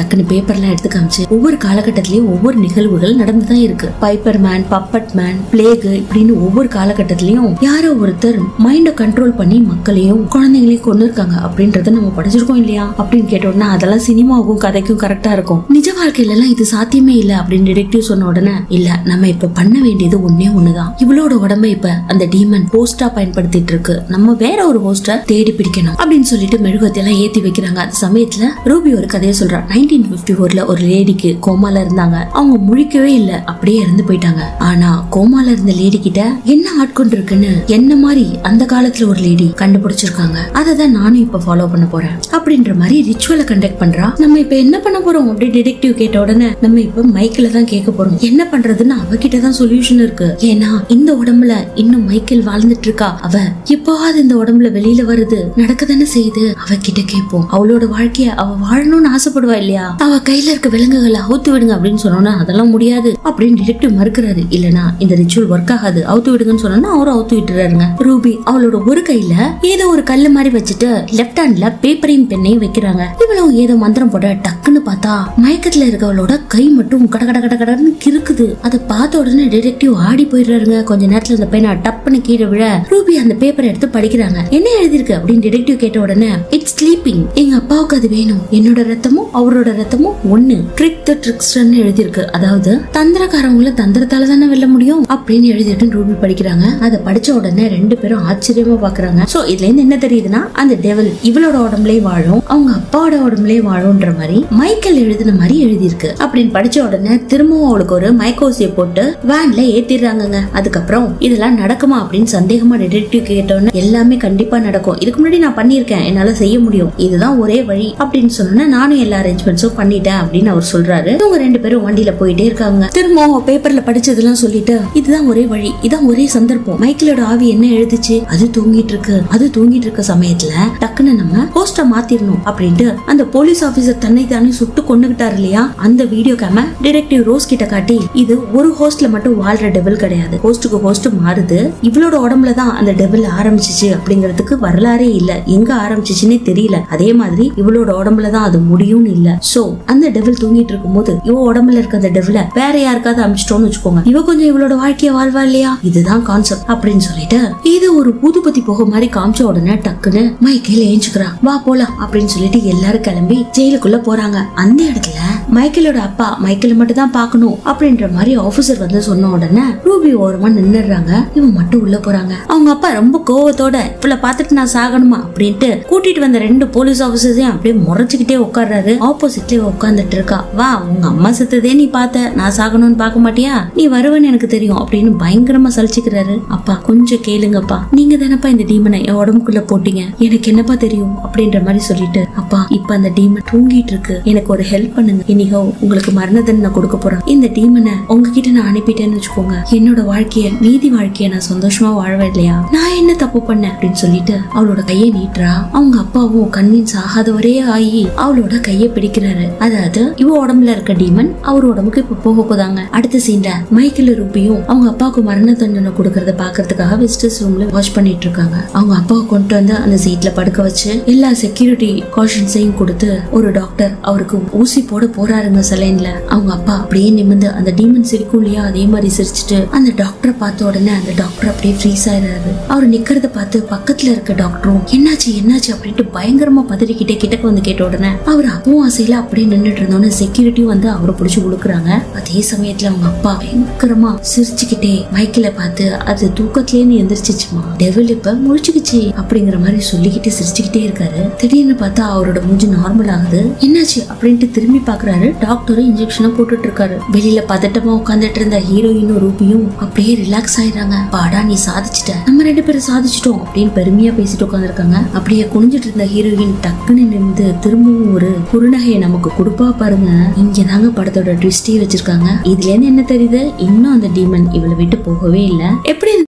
டக்குன்னு பேப்பர்லாம் எடுத்து காமிச்சு ஒவ்வொரு காலகட்டத்திலயும் ஒவ்வொரு நிகழ்வுகள் நடந்துதான் இருக்கு piper man puppet man plague இப்படின்னு ஒவ்வொரு காலகட்டத்திலயும் யாரோ ஒருத்தர் மைண்ட கண்ட்ரோல் பண்ணி மக்களையும் குழந்தைங்களையும் கொண்டு இருக்காங்க அப்படின்றத நம்ம படிச்சிருக்கோம் இல்லையா அப்படின்னு கேட்டோம்னா அதெல்லாம் சினிமாவுக்கும் கதைக்கும் கரெக்டா இருக்கும் நிஜ வாழ்க்கையில எல்லாம் இது சாத்தியமே இல்ல அப்படின்னு டிடெக்டிவ் சொன்ன உடனே இல்ல நம்ம இப்ப பண்ண வேண்டியது ஒன்னே ஒண்ணுதான் இவளோட உடம்ப இப்ப அந்த டீமன் போஸ்டா பயன்படுத்திட்டு இருக்கு நம்ம வேற ஒரு போஸ்டர் தேடி பிடிக்கணும் அப்படின்னு சொல்லிட்டு மெழுகுவத்தி எல்லாம் ஏத்தி வைக்கிறாங்க அந்த சமயத்துல ரூபி ஒரு கதையை சொல்றா நைன்டீன் பிப்டி ஃபோர்ல ஒரு லேடிக்கு கோமால இருந்தாங்க அவங்க முழிக்கவே இல்ல அப்படியே இறந்து போயிட்டாங்க ஆனா கோமால இருந்த லேடி கிட்ட என்ன ஆட்கொண்டு இருக்குன்னு என்ன மாதிரி அந்த காலத்துல ஒரு லேடி கண்டுபிடிச்சிருக்காங்க அதை தான் நானும் இப்ப ஃபாலோ பண்ண போறேன் அப்படின்ற மாதிரி ரிச்சுவலை கண்டக்ட் பண்றா நம்ம இப்ப என்ன பண்ண போறோம் அப்படி டிடெக்டிவ் கேட்ட உடனே நம்ம இப்ப மைக்கில தான் கேட்க போறோம் என்ன பண்றதுன்னு அவகிட்ட தான் சொல்யூஷன் இருக்கு ஏன்னா இந்த உடம்புல இன்னும் மைக்கேல் வாழ்ந்துட்டு இருக்கா அவ எப்போவாது இந்த உடம்புல வெளியில வருது நடக்க தானே செய்யுது அவகிட்ட கேட்போம் அவளோட வாழ்க்கைய அவ வாழணும்னு ஆசைப்படுவா இல்லையா அவ கையில இருக்க விலங்குகளை அவுத்து விடுங்க அப்படின்னு சொன்னோம்னா அதெல்லாம் முடியாது அப்படின்னு டிடெக்டிவ் மறுக்கிறாரு இல்லனா இந்த ரிச்சுவல் ஒர்க் ஆகாது அவுத்து விடுங்கன்னு சொன்னா அவரும் அவுத்து விட்டுறாருங்க ரூபி அவளோட ஒரு கையில ஏதோ ஒரு கல்லு மாதிரி வச்சுட்டு லெஃப்ட் ஹேண்ட்ல பேப்பரையும் பெண்ணையும் வைக்கிறாங்க இவளும் ஏதோ மந்திரம் போட டக்குன்னு பார்த்தா மயக்கத்துல இருக்கவளோட கை மட்டும் கட கட கட கடன்னு கிறுக்குது அதை பார்த்த உடனே டிடெக்டிவ் ஆடி போயிடுறாருங்க கொஞ்ச நேரத்துல அந்த பையனை டப்புன்னு கீழே விழ ரூபி அந்த பேப்பரை எடுத்து படிக்கிறாங்க என்ன எழுதிருக்கு அப்படின்னு டிடெக்டிவ் கேட்ட உடனே இட்ஸ் ஸ்லீப்பிங் எங்க அப்பாவுக்கு அது வேணும் என்னோட ரத்தமும் அவரோட ரத்தமும் ஒண்ணு ட்ரிக் த ட்ரிக்ஸ்டர்னு எழுதியிருக்கு அதாவது தந்திரக்காரவங்கள தந்திரத்தால தானே வெல்ல முடியும் அப்படின்னு எழுதியிருக்குன்னு ரூபி படிக்கிறாங்க அதை படிச்ச உடனே ரெண்டு பேரும் ஆச்சரியமா பாக்குறாங்க சோ இதுல இருந்து என்ன தெரியுதுன்னா அந்த டெவல் இவளோட உடம்புலயே வாழும் அவங்க அப்பாவோட உடம்புலயே வாழும்ன்ற மாதிரி மைக்கேல் எழுதின மாதிரி எழுதியிருக்கு அப்படின்னு படிச்ச உடனே திரும்பவும் அவளுக்கு ஒரு மைக்கோசிய போட்டு வேன்ல ஏத்திடுறாங்கங்க அதுக்கப்புறம் இதெல்லாம் நடக்குமா அப்படின்னு சந்தேகமா டிடெக்டிவ் கேட்டோன்னே எல்லாமே கண்டிப்பா நடக்கும் இதுக்கு முன்னாடி நான் பண்ணியிருக்கேன் என்னால செய்ய முடியும் இதுதான் ஒரே வழி அப்படின்னு சொன்னா நானும் எல்லா அரேஞ்ச்மெண்ட்ஸும் பண்ணிட்டேன் அப்படின்னு அவர் சொல்றாரு இவங்க ரெண்டு பேரும் வண்டியில போயிட்டே இருக்காங்க திரும்பவும் பேப்பர்ல படிச்சதெல்லாம் சொல்லிட்டு இதுதான் ஒரே வழி இதான் ஒரே சந்தர்ப்பம் மைக்கிளோட ஆவி என்ன எழுதுச்சு அது தூங்கிட்டு இருக்கு அது தூங்கிட்டு இருக்க சமயத்துல டக்குன்னு நம்ம போஸ்ட மாத்திரணும் அப்படின்ட்டு அந்த போலீஸ் ஆபீசர் தன்னை தானே சுட்டு கொண்டுகிட்டாரு இல்லையா அந்த வீடியோ கேம டிடெக்டிவ் ரோஸ் கிட்ட காட்டி இது ஒரு ஹோஸ்ட்ல மட்டும் வாழ்ற டெபிள் கிடையாது ஹோஸ்டுக்கு ஹோஸ்ட் மாறுது இவளோட உடம்புல தான் அந்த டெபிள் ஆரம்பிச்சிச்சு அப்படிங்கிறதுக்கு வரலாறே இல்ல எங்க ஆரம்பிச்சிச்சுன்னே தெரியல அதே மாதிரி இவளோட உடம்புல தான் அது முடியும்னு இல்ல சோ அந்த டெபிள் தூங்கிட்டு இருக்கும்போது இவ உடம்புல இருக்க அந்த டெவில வேற யாருக்காவது அமிச்சிட்டோம்னு வச்சுக்கோங்க இவ கொஞ்சம் இவளோட வாழ்க்கைய வாழ்வா இல்லையா இதுதான் கான்செப்ட் அப்படின்னு சொல்லிட்டு இது ஒரு பூதுபதி போக மாதிரி காமிச்ச உடனே டக்குன்னு மைக்கேல் ஏஞ்சுக்கிறா வா போலாம் அப்படின்னு சொல்லிட்டு எல்லாரும் கிளம்பி ஜெயிலுக்குள்ள போறாங்க அந்த இடத்துல மைக்கேலோட அப்பா மைக்கேல மட்டும் தான் பாக்கணும் அப்படின்ற மாதிரி ஆபீசர் வந்து சொன்ன உடனே ரூபி ஓரமா நின்னுறாங்க இவன் மட்டும் உள்ள போறாங்க அவங்க அப்பா ரொம்ப கோவத்தோட இவள பாத்துட்டு நான் சாகணுமா அப்படின்ட்டு கூட்டிட்டு வந்த ரெண்டு போலீஸ் ஆபீசர்ஸையும் அப்படியே முறைச்சுக்கிட்டே உட்கார்றாரு ஆப்போசிட்ல உட்கார்ந்துட்டு இருக்கா வா உங்க அம்மா செத்ததே நீ பார்த்த நான் சாகணும்னு பார்க்க மாட்டியா நீ வருவன்னு எனக்கு தெரியும் அப்படின்னு பயங்கரமா சலிச்சுக்கிறாரு அப்பா கொஞ்சம் கேளுங்கப்பா நீங்க தானப்பா இந்த டீமனை என் உடம்புக்குள்ள போட்டீங்க எனக்கு என்னப்பா தெரியும் அப்படின்ற மாதிரி சொல்லிட்டு அப்பா இப்ப அந்த டீமன் தூங்கிட்டு இருக்கு எனக்கு ஒரு ஹெல்ப் பண்ணுங்க இனிகோ உங்களுக்கு மரண தண்டனை கொடுக்க போறேன் இந்த டீமனை உங்ககிட்ட நான் அனுப்பிட்டேன்னு வச்சுக்கோங்க என்னோட வாழ்க்கைய மீதி வாழ்க்கைய நான் சந்தோஷமா வாழ்வேன் இல்லையா நான் என்ன தப்பு பண்ணேன் அப்படின்னு சொல்லிட்டு அவளோட கையை நீட்டுறா அவங்க அப்பாவும் கன்வின்ஸ் ஆகாதவரே ஆகி அவளோட கையை பிடிக்கிறாரு அதாவது இவ உடம்புல இருக்க டீமன் அவர் உடம்புக்கு இப்ப போக போதாங்க அடுத்த சீன்ல மைக்கேல் ரூபியும் அவங்க அப்பாவுக்கு மரண தண்டனை கொடுக்கறத பாக்குறதுக்காக விசிட்டர்ஸ் ரூம்ல வாட்ச் பண்ணிட்டு இருக்காங்க அவங்க அப்பாவை கொண்டு வந்து அந்த சீட்ல படுக்க வச்சு எல்லா செக்யூரிட்டி காஷன்ஸையும் கொடுத்து ஒரு டாக்டர் அவருக்கு ஊசி போட போறாருங்க சலைன்ல அவங்க அப்பா அப்படியே நிமிந்து அந்த டீமன் சிரிக்கும் இல்லையா அதே மாதிரி சிரிச்சுட்டு அந்த டாக்டரை பார்த்த உடனே அந்த டாக்டர் அப்படியே ஃப்ரீஸ் ஆயிடுறாரு அவர் நிக்கிறத பார்த்து பக்கத்துல இருக்க டாக்டரும் என்னாச்சு என்னாச்சு அப்படின்ட்டு பயங்கரமா பதறிக்கிட்டே கிட்டக்க வந்து கேட்ட உடனே அவர் அப்பவும் ஆசையில அப்படியே நின்னுட்டு இருந்தோன்னு செக்யூரிட்டியும் வந்து அவரை பிடிச்சு உழுக்குறாங்க அதே சமயத்துல அவங்க அப்பா பயங்கரமா சிரிச்சுக்கிட்டே மைக்கில பார்த்து அது தூக்கத்திலேயே எந்திரிச்சிச்சுமா டெவில் இப்ப முழிச்சுக்குச்சு அப்படிங்கிற மாதிரி சொல்லிக்கிட்டு சிரிச்சுக்கிட்டே இருக்காரு திடீர்னு பார்த்தா அவரோட மூஞ்சி நார்மல் ஆகுது என்னாச்சு அப்படின்ட்டு திரும்பி பாக்குறாரு டாக்டரும் இன்ஜெக்ஷனை போட்டுட்டு இருக்காரு வெளியில பதட்டமா உட்காந்துட்டு இருந்த ஹீரோயினும் ரூபியும் அப்படியே ரிலாக்ஸ் ஆயிடுறாங்க பாடா நீ சாதிச்சிட்ட நம்ம ரெண்டு பேரும் சாதிச்சிட்டோம் அப்படின்னு பெருமையா பேசிட்டு உட்காந்துருக்காங்க அப்படியே குனிஞ்சிட்டு இருந்த ஹீரோயின் டக்குன்னு நிமிந்து திரும்பவும் ஒரு குறுநகையை நமக்கு கொடுப்பா பாருங்க இங்க தாங்க படத்தோட ட்விஸ்டே வச்சிருக்காங்க இதுல இருந்து என்ன தெரியுது இன்னும் அந்த டீமன் இவளை விட்டு போகவே இல்ல எப்படி